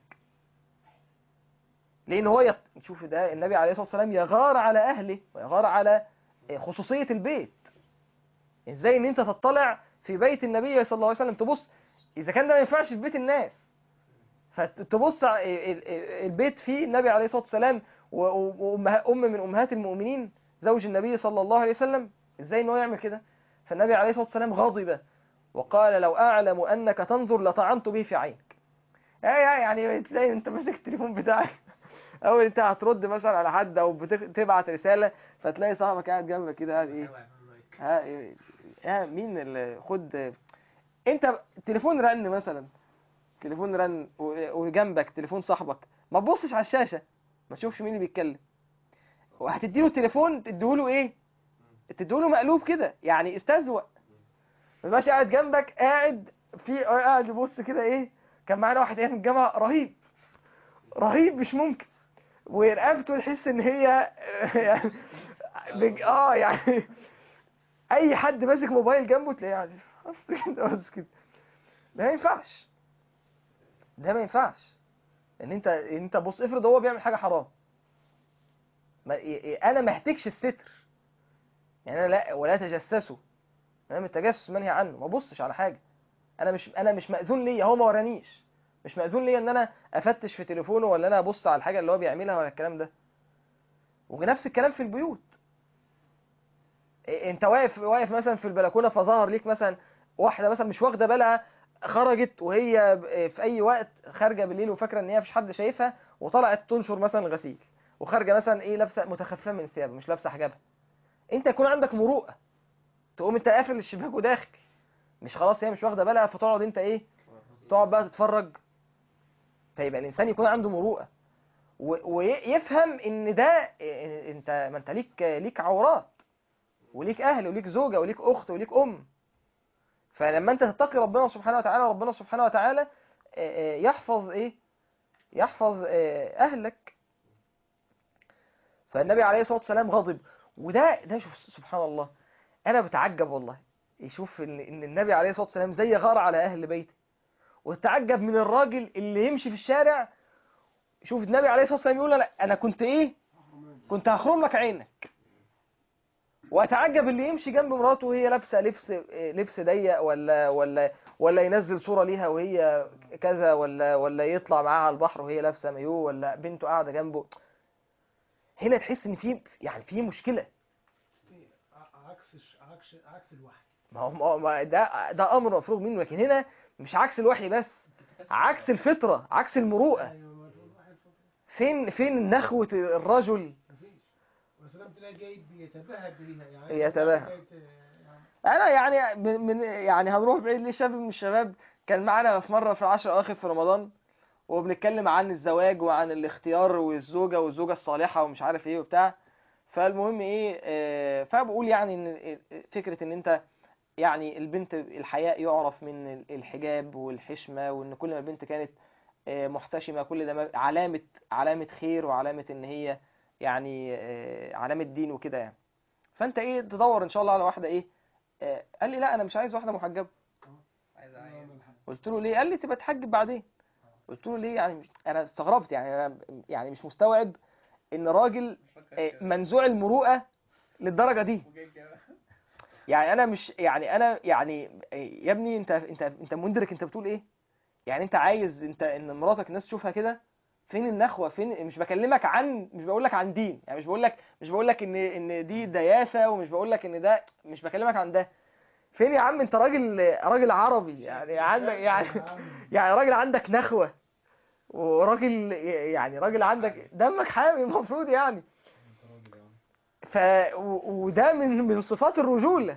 لأن هو يط... شوف ده النبي عليه الصلاة والسلام يغار على أهله ويغار على خصوصية البيت إزاي إن أنت تطلع في بيت النبي صلى الله عليه وسلم تبص إذا كان ده ما ينفعش في بيت الناس فتبص ع- ال- ال- البيت فيه النبي عليه الصلاة والسلام و- و- وأمها- أم من أمهات المؤمنين زوج النبي صلى الله عليه وسلم إزاي إن هو يعمل كده فالنبي عليه الصلاة والسلام غضب وقال لو أعلم أنك تنظر لطعنت به في عينك ايه يعني تلاقي انت ماسك التليفون بتاعك او انت هترد مثلا على حد او بتبعت رسالة فتلاقي صاحبك قاعد جنبك كده قاعد ايه ها إيه ها مين اللي خد انت التليفون رن مثلا تليفون رن و- وجنبك تليفون صاحبك ما تبصش على الشاشة ما تشوفش مين اللي بيتكلم وهتديله التليفون تديله ايه تديله مقلوب كده يعني استزوأ ما تبقاش قاعد جنبك قاعد في قاعد يبص كده ايه كان معانا واحد ايام الجامعة رهيب رهيب مش ممكن ورقبته تحس ان هي يعني بج... اه يعني اي حد ماسك موبايل جنبه تلاقيه قاعد بص كده بص كده ده ما ينفعش ده ما ينفعش ان انت انت بص افرض هو بيعمل حاجه حرام ما... انا ما احتاجش الستر يعني انا لا ولا تجسسوا تمام التجسس منهي عنه ما ابصش على حاجه انا مش انا مش مأذون ليا هو ما ورانيش مش مأذون ليا ان انا افتش في تليفونه ولا انا ابص على الحاجه اللي هو بيعملها ولا الكلام ده ونفس الكلام في البيوت إيه، انت واقف واقف مثلا في البلكونه فظهر ليك مثلا واحده مثلا مش واخده بالها خرجت وهي ب- في اي وقت خارجه بالليل وفاكره ان هي مفيش حد شايفها وطلعت تنشر مثلا غسيل وخارجه مثلا ايه لابسه متخففه من ثياب مش لابسه حجابها انت يكون عندك مروءه تقوم انت قافل الشباك وداخل مش خلاص هي مش واخده بالها فتقعد انت ايه تقعد بقى تتفرج فيبقى الانسان يكون عنده مروءه و- ويفهم ان ده إيه، انت ما انت ليك ليك عورات وليك اهل وليك زوجه وليك اخت وليك ام فلما انت تتقي ربنا سبحانه وتعالى ربنا سبحانه وتعالى آه، آه، يحفظ ايه يحفظ آه، اهلك فالنبي عليه الصلاه والسلام غضب وده ده شوف سبحان الله انا بتعجب والله يشوف ان إن النبي عليه الصلاه والسلام زي غار على اهل بيته وتعجب من الراجل اللي يمشي في الشارع شوف النبي عليه الصلاة والسلام يقول لا انا كنت ايه كنت هخرم لك عينك واتعجب اللي يمشي جنب مراته وهي لابسه لبس لبس ضيق ولا ولا ولا ينزل صورة ليها وهي كذا ولا ولا يطلع معاها على البحر وهي لابسه مايو ولا بنته قاعده جنبه هنا تحس ان في يعني في مشكله في ع- عكس الش- عكس عكس الوحي ما هو ما هو- ما ده ده امر مفروغ منه لكن هنا مش عكس الوحي بس عكس الفطره عكس المروءه ايوه ما تقول واحد فوق فين فين نخوه الرجل مفيش وسلام تلاقي جاي بيتباهى بيها يعني يتباهى. جاي ت- يعني انا يعني من من- يعني هنروح بعيد ليه شاب من الشباب كان معانا في مره في العشر اواخر في رمضان وبنتكلم عن الزواج وعن الاختيار والزوجه والزوجه الصالحه ومش عارف ايه وبتاع فالمهم ايه آه، فبقول يعني ان فكره ان انت يعني البنت الحياء يعرف من الحجاب والحشمه وان كل ما البنت كانت آه، محتشمه كل ده ما- علامه علامه خير وعلامه ان هي يعني آه، علامه دين وكده يعني فانت ايه تدور ان شاء الله على واحده ايه آه، قال لي لا انا مش عايز واحده محجبه عايز نعم اعين الحمد. قلت له ليه قال لي تبقى تحجب بعدين قلت له ليه يعني مش- انا استغربت يعني انا يعني مش مستوعب ان راجل آه، منزوع المروءه للدرجه دي وجاي كده يعني انا مش يعني انا يعني آه، يا ابني انت انت انت مدرك انت بتقول ايه يعني انت عايز انت ان مراتك الناس تشوفها كده فين النخوه فين مش بكلمك عن مش بقول لك عن دين يعني مش بقول لك مش بقول لك ان ان دي دياسه ومش بقول لك ان ده مش بكلمك عن ده فين يا عم انت راجل راجل عربي يعني عندك يعني يعني راجل عندك نخوة وراجل يعني راجل عندك دمك حامي المفروض يعني ف و- وده من من صفات الرجولة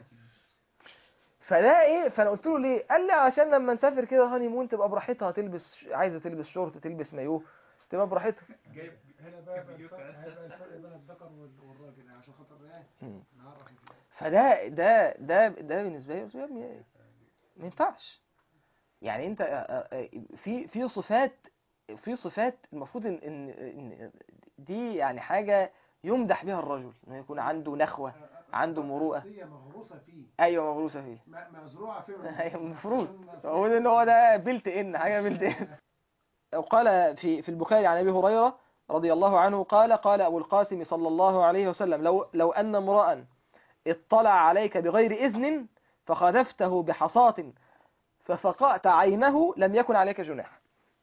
فده ايه فانا قلت له ليه قال لي عشان لما نسافر كده هاني مون تبقى براحتها تلبس عايزه تلبس شورت تلبس مايوه تبقى براحتها جايب هنا بقى بقى فيديو الفرق كده. هيبقى الفرق بين الذكر وال- والراجل عشان خاطر ايه مم. نعرف كده. فده ده ده ده بالنسبه لي قلت له يا ابني ما ينفعش يعني انت في في صفات في صفات المفروض ان ان إن دي يعني حاجه يمدح بها الرجل انه يكون عنده نخوه عنده مروءة. شخصية مغروسة فيه ايوه مغروسه فيه م- مزروعة فيه ايوه المفروض عشان- المفروض ان هو ده بلت ان حاجه بلت ان وقال في في البخاري عن ابي هريره رضي الله عنه قال قال ابو القاسم صلى الله عليه وسلم لو لو ان امرا اطلع عليك بغير اذن فخذفته بحصاة ففقأت عينه لم يكن عليك جناح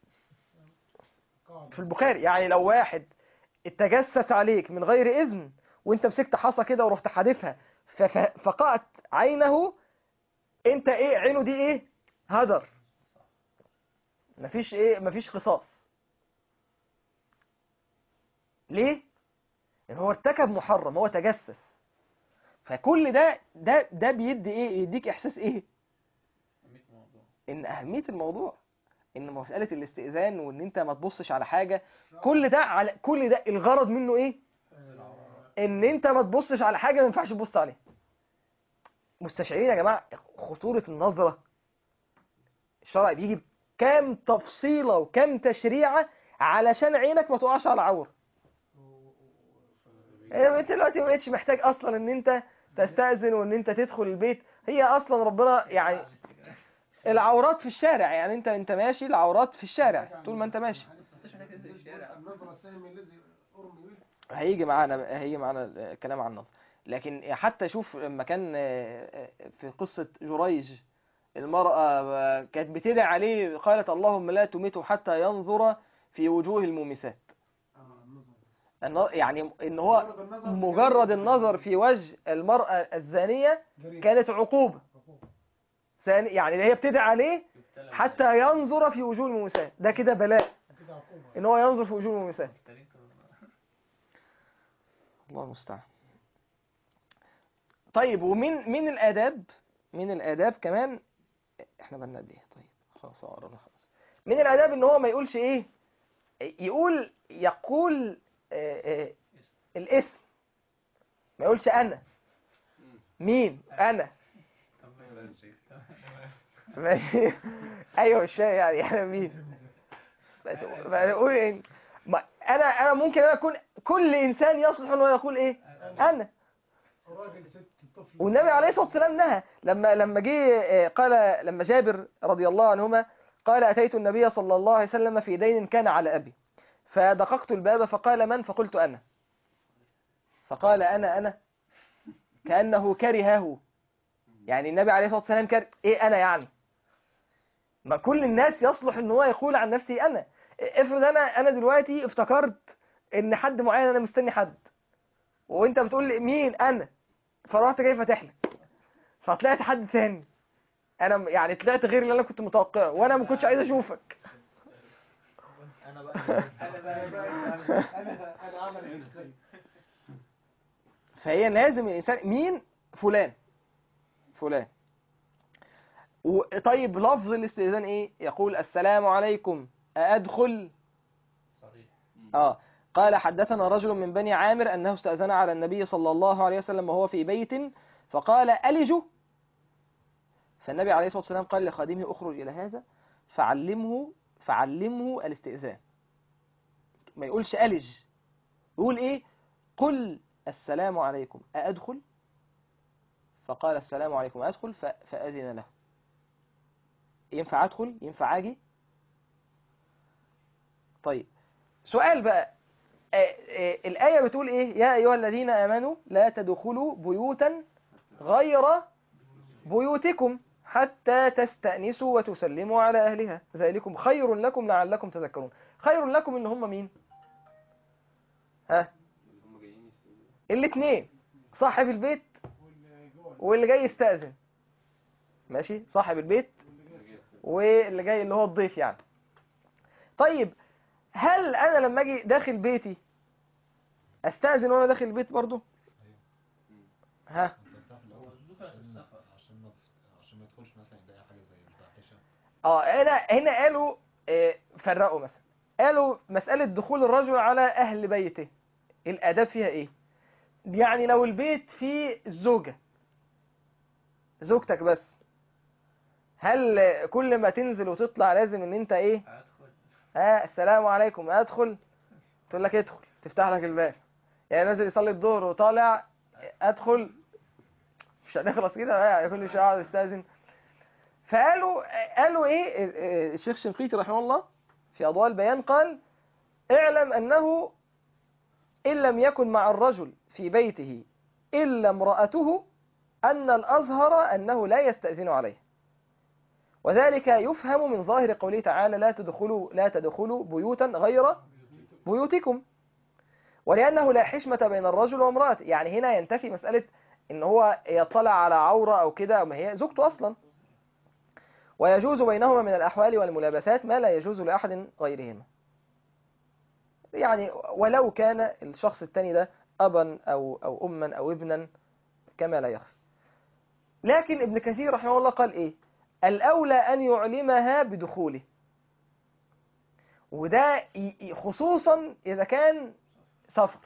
قاعدة. في البخاري يعني لو واحد اتجسس عليك من غير إذن وانت مسكت حصى كده ورحت حادفها فف- فقأت عينه انت ايه عينه دي ايه هدر مفيش ايه مفيش قصاص ليه ان هو ارتكب محرم هو تجسس فكل ده ده ده بيدي ايه يديك احساس ايه ميت موضوع ان اهميه الموضوع ان مساله الاستئذان وان انت ما تبصش على حاجه كل ده على كل ده الغرض منه ايه ان انت ما تبصش على حاجه ما ينفعش تبص عليها مستشعرين يا جماعه خطوره النظره الشرع بيجي كام تفصيله وكام تشريعه علشان عينك ما تقعش على عور يعني انت دلوقتي ما بقتش محتاج اصلا ان انت تستأذن وان انت تدخل البيت هي اصلا ربنا يعني العورات في الشارع يعني انت انت ماشي العورات في الشارع طول ما انت ماشي النظرة السهم الذي أرمي به هيجي معانا هيجي معانا الكلام عن النظر لكن حتى شوف لما كان في قصة جريج المرأة كانت بتدعي عليه قالت اللهم لا تمته حتى ينظر في وجوه المومسات آه، النظر الن- يعني ان هو مجرد النظر مجرد النظر في وجه المرأة الزانية جريمة. كانت عقوبة عقوبة. ثاني- يعني هي بتدعي عليه حتى ينظر في وجوه المومسات ده كده بلاء كده عقوبة ان هو ينظر في وجوه المومسات الله المستعان طيب ومن من الآداب من الآداب كمان احنا بلنا قد ايه طيب خلاص قررنا خلاص من الآداب ان هو ما يقولش ايه يقول يقول آه، آه، الاسم ما يقولش انا مين انا ماشي ايوه مش فاهم يعني انا مين بقول ايه ما انا انا ممكن انا اكون كل انسان يصلح ان هو يقول ايه انا راجل ست طفل والنبي عليه الصلاه والسلام نهى لما لما جه آه، قال لما جابر رضي الله عنهما قال اتيت النبي صلى الله عليه وسلم في دين كان على ابي فدققت الباب فقال من فقلت أنا فقال أنا أنا كأنه كرهه يعني النبي عليه الصلاة والسلام كره إيه أنا يعني ما كل الناس يصلح ان هو يقول عن نفسه انا افرض انا انا دلوقتي افتكرت ان حد معين انا مستني حد وانت بتقول لي مين انا فرحت جاي فاتح لك فطلعت حد ثاني انا يعني طلعت غير اللي انا كنت متوقعه وانا ما كنتش عايز اشوفك انا بقى انا بقى انا انا عمل ازاي فهي لازم الانسان مين فلان فلان و- طيب لفظ الاستئذان ايه يقول السلام عليكم أأدخل صريح اه قال حدثنا رجل من بني عامر أنه استأذن على النبي صلى الله عليه وسلم وهو في بيت فقال ألج فالنبي عليه الصلاة والسلام قال لخادمه أخرج إلى هذا فعلمه فعلمه الاستئذان ما يقولش ألج يقول إيه قل السلام عليكم أأدخل فقال السلام عليكم أدخل ف- فأذن له ينفع أدخل ينفع أجي طيب سؤال بقى آه، آه، الآية بتقول إيه يا أيها الذين آمنوا لا تدخلوا بيوتا غير بيوتكم حتى تستأنسوا وتسلموا على أهلها ذلكم خير لكم لعلكم تذكرون خير لكم إن هم مين ها هم جايين يستلموا الاثنين صاحب البيت واللي جوه واللي جاي يستأذن ماشي صاحب البيت واللي جاي واللي جاي اللي هو الضيف يعني طيب هل انا لما اجي داخل بيتي استأذن وانا داخل البيت برضو ها تفتح هو الأول الذكر في عشان السفر عشان ما عشان ما يدخلش مثلا يلاقي حاجة زي الفاحشة اه هنا هنا قالوا آه، فرقوا مثلا قالوا مسألة دخول الرجل على أهل بيته الآداب فيها إيه؟ يعني لو البيت فيه زوجة زوجتك بس هل آه، كل ما تنزل وتطلع لازم إن أنت إيه؟ ادخل ها السلام عليكم أدخل تقول لك ادخل تفتح لك الباب يعني نازل يصلي الظهر وطالع أدخل مش هنخلص كده بقى كل شوية أقعد أستأذن فقالوا قالوا ايه الشيخ شنقيطي رحمه الله في اضواء البيان قال اعلم انه ان لم يكن مع الرجل في بيته الا امراته ان الازهر انه لا يستاذن عليه وذلك يفهم من ظاهر قوله تعالى لا تدخلوا لا تدخلوا بيوتا غير بيوتكم ولانه لا حشمه بين الرجل وامراته يعني هنا ينتفي مساله ان هو يطلع على عوره او كده ما هي زوجته اصلا ويجوز بينهما من الأحوال والملابسات ما لا يجوز لأحد غيرهما يعني ولو كان الشخص التاني ده أبا أو, أو أما أو ابنا كما لا يخفى لكن ابن كثير رحمه الله قال إيه الأولى أن يعلمها بدخوله وده ي- ي- خصوصا إذا كان سفر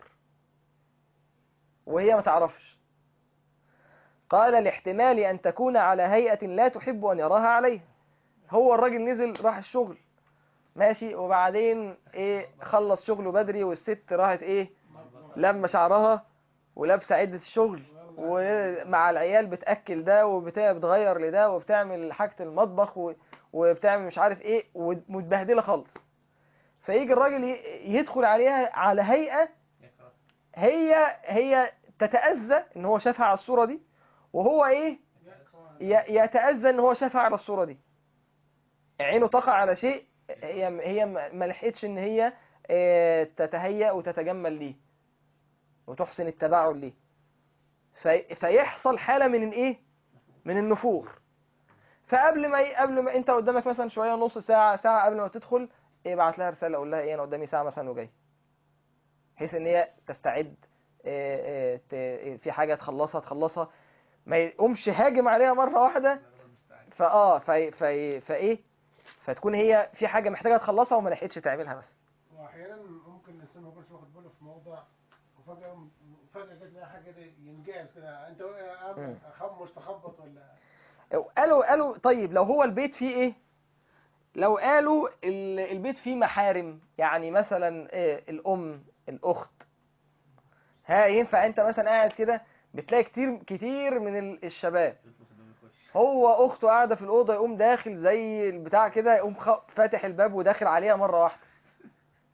وهي ما تعرفش قال لاحتمال أن تكون على هيئة لا تحب أن يراها عليها هو الراجل نزل راح الشغل ماشي وبعدين ايه خلص شغله بدري والست راحت ايه لما شعرها ولابسه عدة الشغل ومع العيال بتأكل ده وبتاع بتغير لده وبتعمل حاجة المطبخ و- وبتعمل مش عارف ايه ومتبهدلة خالص فيجي الراجل ي- يدخل عليها على هيئة يقرأ هي هي تتأذى ان هو شافها على الصورة دي وهو ايه ي- يتأذى ان هو شافها على الصورة دي عينه تقع على شيء هي هي ما ما لحقتش ان هي آه، تتهيأ وتتجمل ليه وتحسن التباعد ليه في فيحصل حالة من الايه من النفور فقبل ما ي- قبل ما انت قدامك مثلا شوية نص ساعة ساعة قبل ما تدخل ابعت لها رسالة قول لها ايه انا قدامي ساعة مثلا وجاي بحيث ان هي تستعد آه، آه، ت- في حاجة تخلصها تخلصها ما يقومش هاجم عليها مرة واحدة الله المستعان فاه في في فايه فتكون هي في حاجه محتاجه تخلصها وما لحقتش تعملها بس واحيانا ممكن الانسان ما يكونش واخد باله في موضع وفجاه فجاه جت لها حاجه كده ينجاز كده انت مم. اخمش تخبط ولا قالوا قالوا طيب لو هو البيت فيه ايه لو قالوا ال- البيت فيه محارم يعني مثلا إيه الام الاخت ها ينفع انت مثلا قاعد كده بتلاقي كتير كتير من ال- الشباب تلبس قدام الكوش هو اخته قاعده في الاوضه يقوم داخل زي البتاع كده يقوم خ- فاتح الباب وداخل عليها مره واحده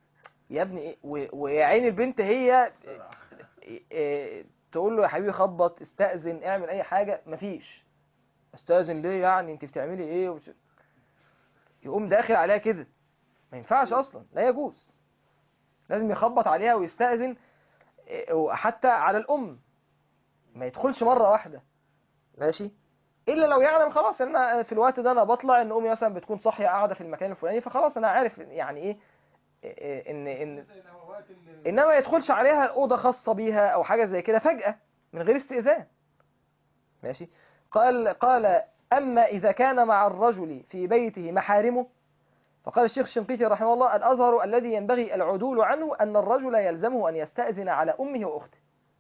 يا ابني ايه و- ويا عين البنت هي إيه، تقول له يا حبيبي خبط استأذن اعمل اي حاجة مفيش استأذن ليه يعني انت بتعملي ايه وش... يقوم داخل عليها كده ما ينفعش اصلا لا يجوز لازم يخبط عليها ويستأذن إيه، وحتى على الام ما يدخلش مرة واحدة ماشي الا لو يعلم خلاص ان أنا في الوقت ده انا بطلع ان امي مثلا بتكون صاحيه قاعده في المكان الفلاني فخلاص انا عارف يعني ايه إيه، ان ان زي الهواءات اللي انما ما يدخلش عليها اوضه خاصه بيها او حاجه زي كده فجاه من غير استئذان ماشي قال قال اما اذا كان مع الرجل في بيته محارمه فقال الشيخ الشنقيطي رحمه الله الازهر الذي ينبغي العدول عنه ان الرجل يلزمه ان يستاذن على امه واخته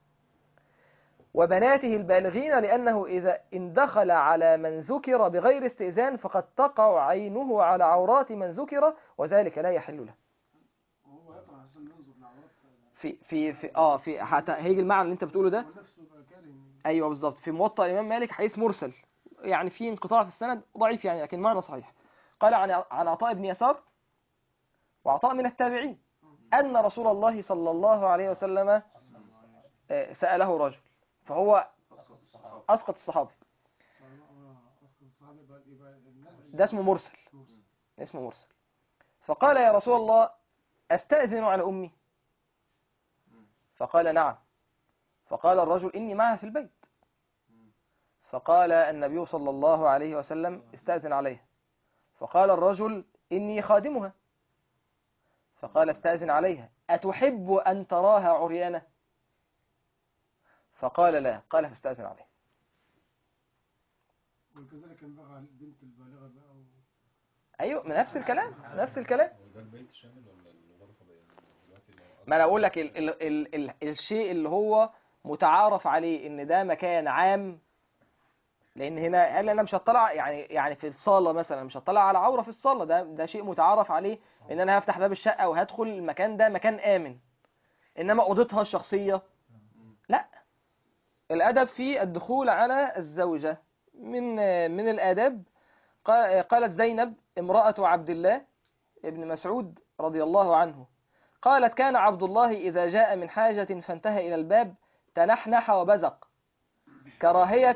وبناته البالغين لانه اذا ان دخل على من ذكر بغير استئذان فقد تقع عينه على عورات من ذكر وذلك لا يحل له وهو يقرأ عشان ينظر لعورات في في في اه في حتى هيجي المعنى اللي انت بتقوله ده هو نفسه يبقى كاره ايوه بالظبط في موطأ الامام مالك حديث مرسل يعني في انقطاع في السند ضعيف يعني لكن معنى صحيح قال عن عن عطاء بن يسار وعطاء من التابعين ان رسول الله صلى الله عليه وسلم آه، سأله رجل فهو اسقط الصحابي أصل الصحابة يبقى يبقى الناس ده اسمه مرسل اسمه مرسل فقال يا رسول الله استأذن على امي فقال نعم فقال الرجل إني معها في البيت فقال النبي صلى الله عليه وسلم استأذن عليها فقال الرجل إني خادمها فقال استأذن عليها أتحب أن تراها عريانة فقال لا قال فاستأذن عليها وكذلك ينبغي على البنت البالغة بقى و... أيوة من نفس الكلام نفس الكلام هو ده البيت شامل ولا الغرفة بقى يعني دلوقتي اللي هو ما انا اقول لك ال ال ال ال الشيء اللي هو متعارف عليه ان ده مكان عام لان هنا قال انا مش هطلع يعني يعني في الصاله مثلا مش هطلع على عوره في الصاله ده ده شيء متعارف عليه ان انا هفتح باب الشقه وهدخل المكان ده مكان امن انما اوضتها الشخصيه لا الادب في الدخول على الزوجه من من الاداب قا- قالت زينب امراه عبد الله ابن مسعود رضي الله عنه قالت كان عبد الله إذا جاء من حاجة فانتهى إلى الباب تنحنح وبزق كراهية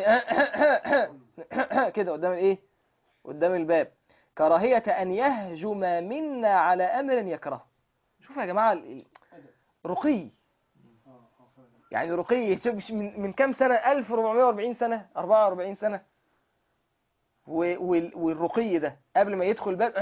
كده قدام الإيه قدام الباب كراهية أن يهجم منا على أمر يكرهه شوف يا جماعة ال- ال- رقي اه اه فعلا يعني رقي شوف مش من, من كام سنة 1440 سنة 44 سنة و- وال- والرقي ده قبل ما يدخل الباب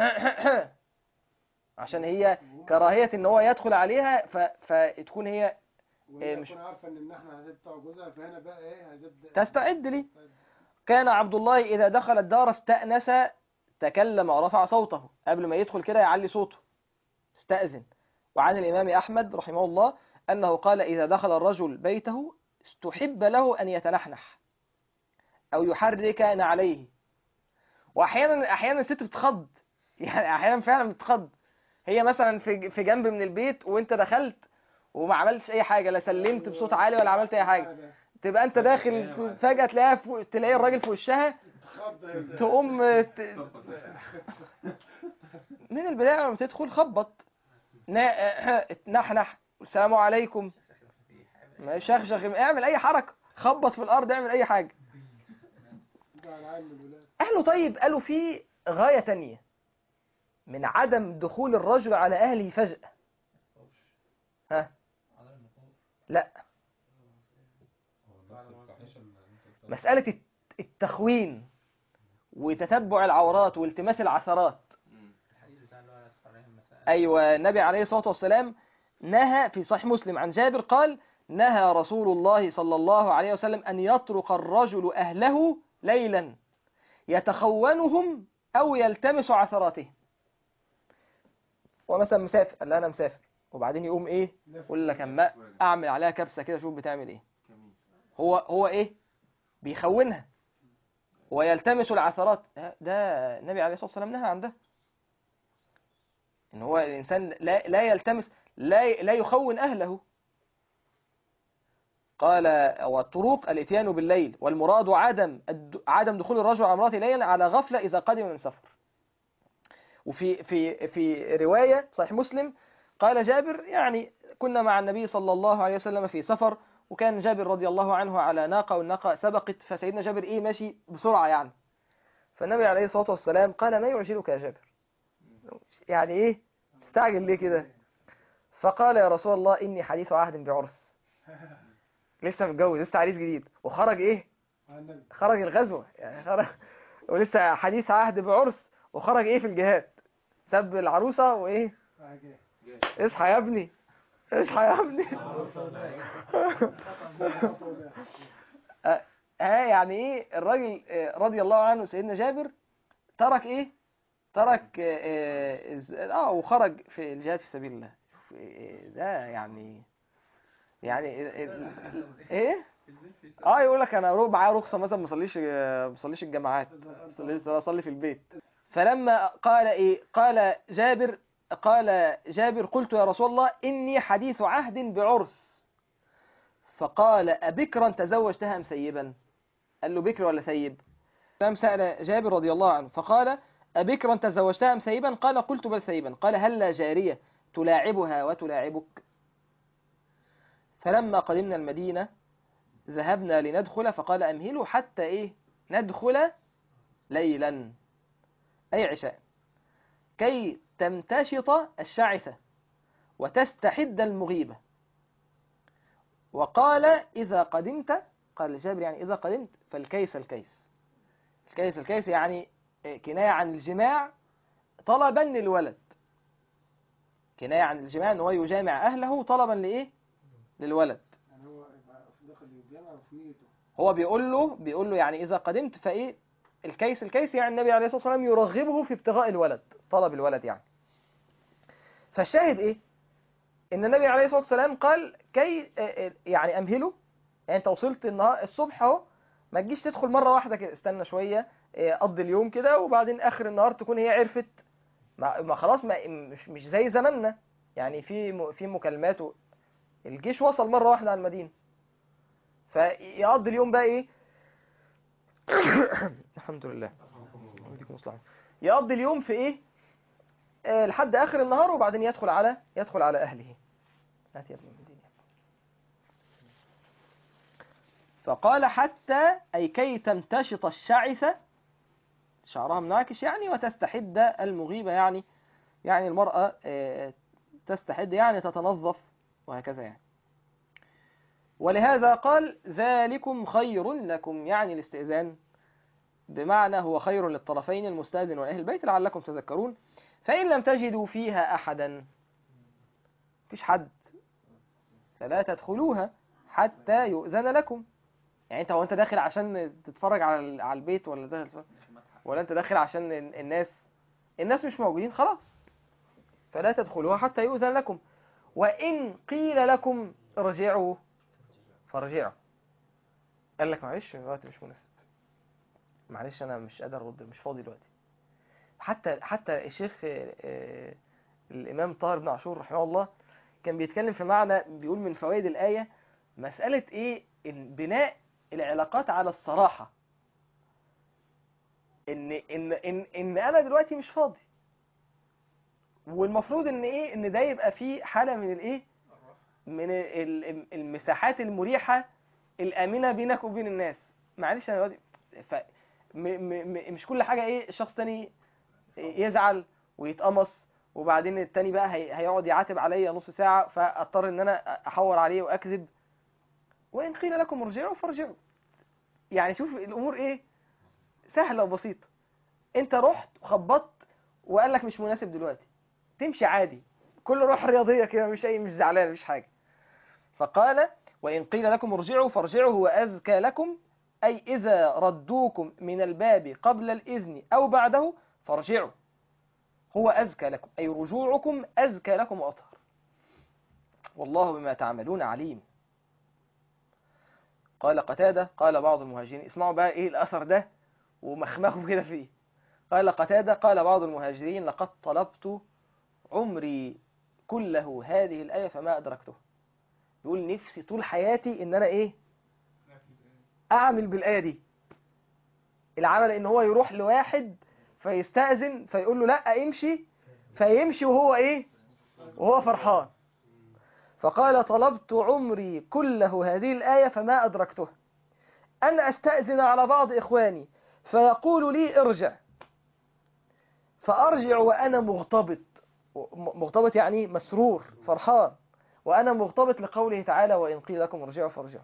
عشان هي كراهية ان هو يدخل عليها ف... فتكون هي وهي مش- تكون عارفة ان النحلة هتبقى جوزها فهنا بقى ايه هتبدأ تستعد لي كان عبد الله إذا دخل الدار استأنس تكلم ورفع صوته قبل ما يدخل كده يعلي صوته استأذن وعن الإمام أحمد رحمه الله أنه قال إذا دخل الرجل بيته استحب له أن يتنحنح أو يحرك نعليه وأحيانا أحيانا الست بتخض يعني أحيانا فعلا بتخض هي مثلا في في جنب من البيت وأنت دخلت وما عملتش أي حاجة لا سلمت بصوت عالي ولا عملت أي حاجة تبقى انت داخل فجأة تلاقيها في... تلاقي الراجل في وشها خض تقوم ت... من البداية لما تدخل خبط نا... نحنح السلام عليكم ما شخشخ اعمل اي حركة خبط في الارض اعمل اي حاجة ده على عين الولاد قالوا طيب قالوا في غاية تانية من عدم دخول الرجل على اهله فجأة ها لا هو نفس الفاحشة اللي انت قلتها. مسألة الت- التخوين وتتبع العورات والتماس العثرات الحديث بتاع اللي هو يدخل عليهم مسائل أيوة النبي عليه الصلاة والسلام نهى في صحيح مسلم عن جابر قال نهى رسول الله صلى الله عليه وسلم أن يطرق الرجل أهله ليلا يتخونهم أو يلتمس عثراتهم ومثلا مسافر قال لا أنا مسافر وبعدين يقوم إيه يقول لك أما أعمل عليها كبسة كده شوف بتعمل إيه هو هو إيه بيخونها ويلتمس العثرات ده- ده النبي عليه الصلاة والسلام نهى عن ده ان هو الانسان لا لا يلتمس لا لا يخون اهله قال والطرق الاتيان بالليل والمراد عدم الد- عدم دخول الرجل على امراته ليلا على غفله اذا قدم من سفر وفي في في روايه صحيح مسلم قال جابر يعني كنا مع النبي صلى الله عليه وسلم في سفر وكان جابر رضي الله عنه على ناقة والناقة سبقت فسيدنا جابر إيه ماشي بسرعة يعني فالنبي عليه الصلاة والسلام قال ما يعجلك يا جابر يعني إيه مستعجل ليه كده فقال يا رسول الله إني حديث عهد بعرس لسه متجوز لسه عريس جديد وخرج إيه على النبي خرج الغزوة يعني خرج ولسه حديث عهد بعرس وخرج ايه في الجهاد سب العروسة وايه حاجة اصحى يا ابني اصحى يا ابني ها يعني ايه الراجل آه، رضي الله عنه سيدنا جابر ترك ايه ترك اه, آه, إز- آه وخرج في الجهاد في سبيل الله آه، ده يعني يعني ال- ال- ايه اه يقول لك انا رو- معايا رخصه مثلا ما اصليش آه، ما اصليش الجماعات أصلي- اصلي في البيت فلما قال ايه قال جابر قال جابر قلت يا رسول الله اني حديث عهد بعرس فقال أبكرا تزوجتها أم سيبا قال له بكر ولا سيب فلم سأل جابر رضي الله عنه فقال أبكرا تزوجتها أم سيبا قال قلت بل سيبا قال هل جارية تلاعبها وتلاعبك فلما قدمنا المدينة ذهبنا لندخل فقال أمهلوا حتى إيه ندخل ليلا أي عشاء كي تمتشط الشعثة وتستحد المغيبة وقال إذا قدمت قال جابر يعني إذا قدمت فالكيس الكيس الكيس الكيس يعني كناية عن الجماع طلبا للولد كناية عن الجماع أنه يجامع أهله طلبا لإيه للولد يعني هو يبقى داخل الجامعة وفي نيته هو بيقول له بيقول له يعني إذا قدمت فإيه الكيس الكيس يعني النبي عليه الصلاة والسلام يرغبه في ابتغاء الولد طلب الولد يعني فالشاهد إيه إن النبي عليه الصلاة والسلام قال كي آه، آه، يعني أمهله يعني أنت وصلت النهار الصبح أهو ما تجيش تدخل مرة واحدة كده استنى شوية آه، قضي اليوم كده وبعدين آخر النهار تكون هي عرفت ما, ما خلاص ما مش, مش زي زماننا يعني في م- في مكالمات و- الجيش وصل مرة واحدة على المدينة فيقضي اليوم بقى ايه الحمد لله يديكم مصلحة. يقضي اليوم في ايه آه لحد اخر النهار وبعدين يدخل على يدخل على اهله هات يا ابن المدينة فقال حتى اي كي تمتشط الشعثة شعرها منعكش يعني وتستحد المغيبة يعني يعني المرأة آه، تستحد يعني تتنظف وهكذا يعني ولهذا قال ذلكم خير لكم يعني الاستئذان بمعنى هو خير للطرفين المستأذن وأهل البيت لعلكم تذكرون فإن لم تجدوا فيها أحدا مفيش حد فلا تدخلوها حتى يؤذن لكم يعني انت هو انت داخل عشان تتفرج على ال- على البيت ولا داخل ولا انت داخل عشان ال- الناس الناس مش موجودين خلاص فلا تدخلوها حتى يؤذن لكم وإن قيل لكم ارجعوا فارجعوا قال لك معلش الوقت مش مناسب معلش انا مش قادر ارد مش فاضي دلوقتي حتى حتى الشيخ آه، آه، الامام طاهر بن عاشور رحمه الله كان بيتكلم في معنى بيقول من فوائد الايه مساله ايه إن بناء العلاقات على الصراحه ان ان ان ان انا دلوقتي مش فاضي والمفروض ان ايه ان ده يبقى فيه حاله من الايه من ال- ال- المساحات المريحة الآمنة بينك وبين الناس معلش أنا دلوقتي ف... م... م... م... مش كل حاجة إيه الشخص تاني يزعل ويتقمص وبعدين التاني بقى هي... هيقعد يعاتب عليا نص ساعة فأضطر إن أنا أحور عليه وأكذب وإن قيل لكم ارجعوا فارجعوا يعني شوف الأمور إيه سهلة وبسيطة أنت رحت وخبطت وقال لك مش مناسب دلوقتي تمشي عادي كل روح رياضية كده مش أي مش زعلان مش حاجة فقال وإن قيل لكم ارجعوا فارجعوا هو أزكى لكم أي إذا ردوكم من الباب قبل الإذن أو بعده فارجعوا هو أزكى لكم أي رجوعكم أزكى لكم وأطهر والله بما تعملون عليم قال قتادة قال بعض المهاجرين اسمعوا بقى إيه الأثر ده ومخمخوا كده فيه قال قتادة قال بعض المهاجرين لقد طلبت عمري كله هذه الآية فما أدركته يقول نفسي طول حياتي إن أنا إيه أعمل بالآية دي العمل إن هو يروح لواحد فيستأذن فيقول له لأ امشي فيمشي وهو إيه وهو فرحان فقال طلبت عمري كله هذه الآية فما أدركتها أن أستأذن على بعض إخواني فيقول لي ارجع فأرجع وأنا مغتبط م- مغتبط يعني مسرور فرحان وأنا مغتبط لقوله تعالى وإن قيل لكم ارجعوا فارجعوا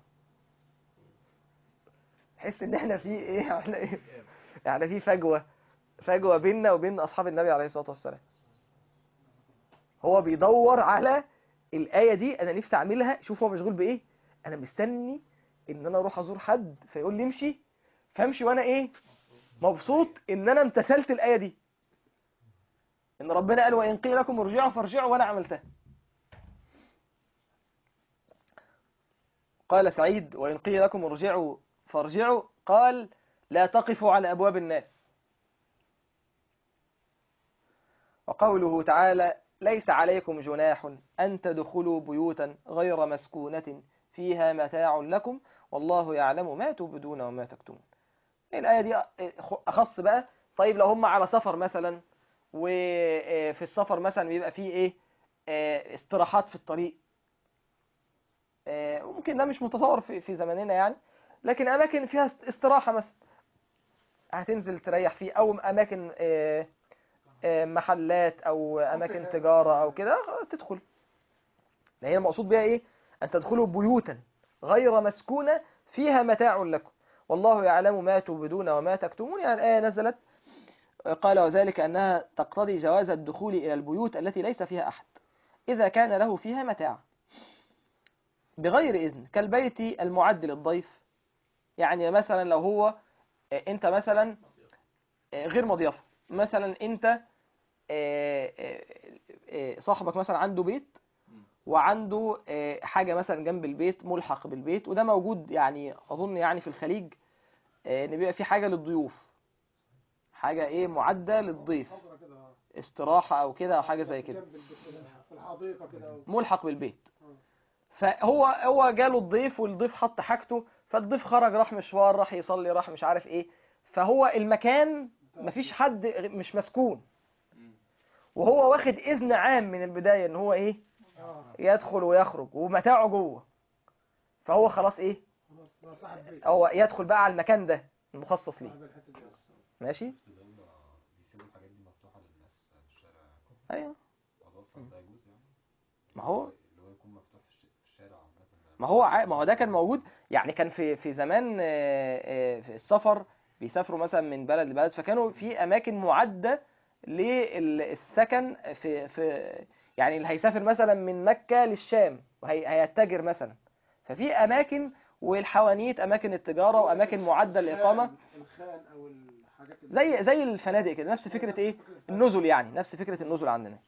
حس إن إحنا في إيه يعني إيه يعني في فجوة فجوة بيننا وبين أصحاب النبي عليه الصلاة والسلام هو بيدور على الآية دي أنا نفسي أعملها شوف هو مشغول بإيه أنا مستني إن أنا أروح أزور حد فيقول لي امشي فامشي وأنا إيه مبسوط إن أنا امتثلت الآية دي إن ربنا قال وإن قيل لكم ارجعوا فارجعوا وأنا عملتها قال سعيد وإن قيل لكم ارجعوا فارجعوا قال لا تقفوا على أبواب الناس وقوله تعالى ليس عليكم جناح أن تدخلوا بيوتا غير مسكونة فيها متاع لكم والله يعلم ما تبدون وما تكتمون الآية دي أخص بقى طيب لو هم على سفر مثلا وفي السفر مثلا بيبقى فيه إيه آه، استراحات في الطريق آه، ممكن ده مش متطور في في زماننا يعني لكن أماكن فيها است- استراحة مثلا هتنزل تريح فيه أو أماكن آه، آه، محلات أو أماكن ممكن- تجارة أو كده خلاص تدخل ده هي المقصود بيها إيه أن تدخلوا بيوتا غير مسكونة فيها متاع لكم والله يعلم ما تبدون وما تكتمون يعني الآية نزلت قال وذلك أنها تقتضي جواز الدخول إلى البيوت التي ليس فيها أحد إذا كان له فيها متاع بغير إذن كالبيت المعد للضيف يعني مثلا لو هو آه، أنت مثلا آه، غير مضيفة مثلا أنت آه، آه، آه، صاحبك مثلا عنده بيت وعنده آه، حاجة مثلا جنب البيت ملحق بالبيت وده موجود يعني أظن يعني في الخليج آه، إن بيبقى في حاجة للضيوف حاجة إيه معدة للضيف خضرة كده آه. استراحة أو كده أو حاجة زي كده جنب البيت كده، في الحديقة كده أو- ملحق بالبيت مم. فهو هو جاله الضيف والضيف حط حاجته فالضيف خرج راح مشوار راح يصلي راح مش عارف ايه فهو المكان مفيش حد مش مسكون وهو واخد اذن عام من البداية ان هو ايه اه يدخل ويخرج ومتاعه جوه فهو خلاص ايه خلاص ده صاحب بيت هو يدخل بقى على المكان ده المخصص ليه صاحب الحتة دي ماشي في دولة بيسيبوا الحاجات دي مفتوحة للناس في الشارع ايوه الموضوع أصلا ده يجوز يعني ما هو اللي هو يكون مفتوح في الش- في الشارع عامة ما هو ع- ما هو ده كان موجود يعني كان في في زمان آه، آه، في السفر بيسافروا مثلا من بلد لبلد فكانوا في اماكن معده للسكن في في يعني اللي هيسافر مثلا من مكة للشام وهيتجر مثلا ففي اماكن والحوانيت اماكن التجاره واماكن معده للاقامه الخان او الحاجات اللي- زي زي الفنادق كده نفس فكره ايه النزل يعني نفس فكره النزل عندنا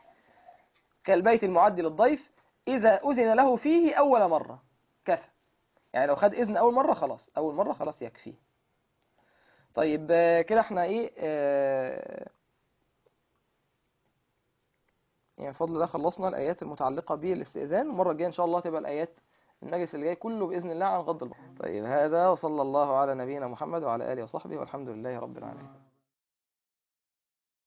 كالبيت المعد للضيف اذا اذن له فيه اول مره كفى يعني لو خد اذن اول مره خلاص اول مره خلاص يكفي طيب آه، كده احنا ايه آه، يعني بفضل الله خلصنا الايات المتعلقه بالاستئذان المره الجايه ان شاء الله تبقى الايات المجلس اللي جاي كله باذن الله عن غض البصر طيب هذا وصلى الله على نبينا محمد وعلى اله وصحبه والحمد لله رب العالمين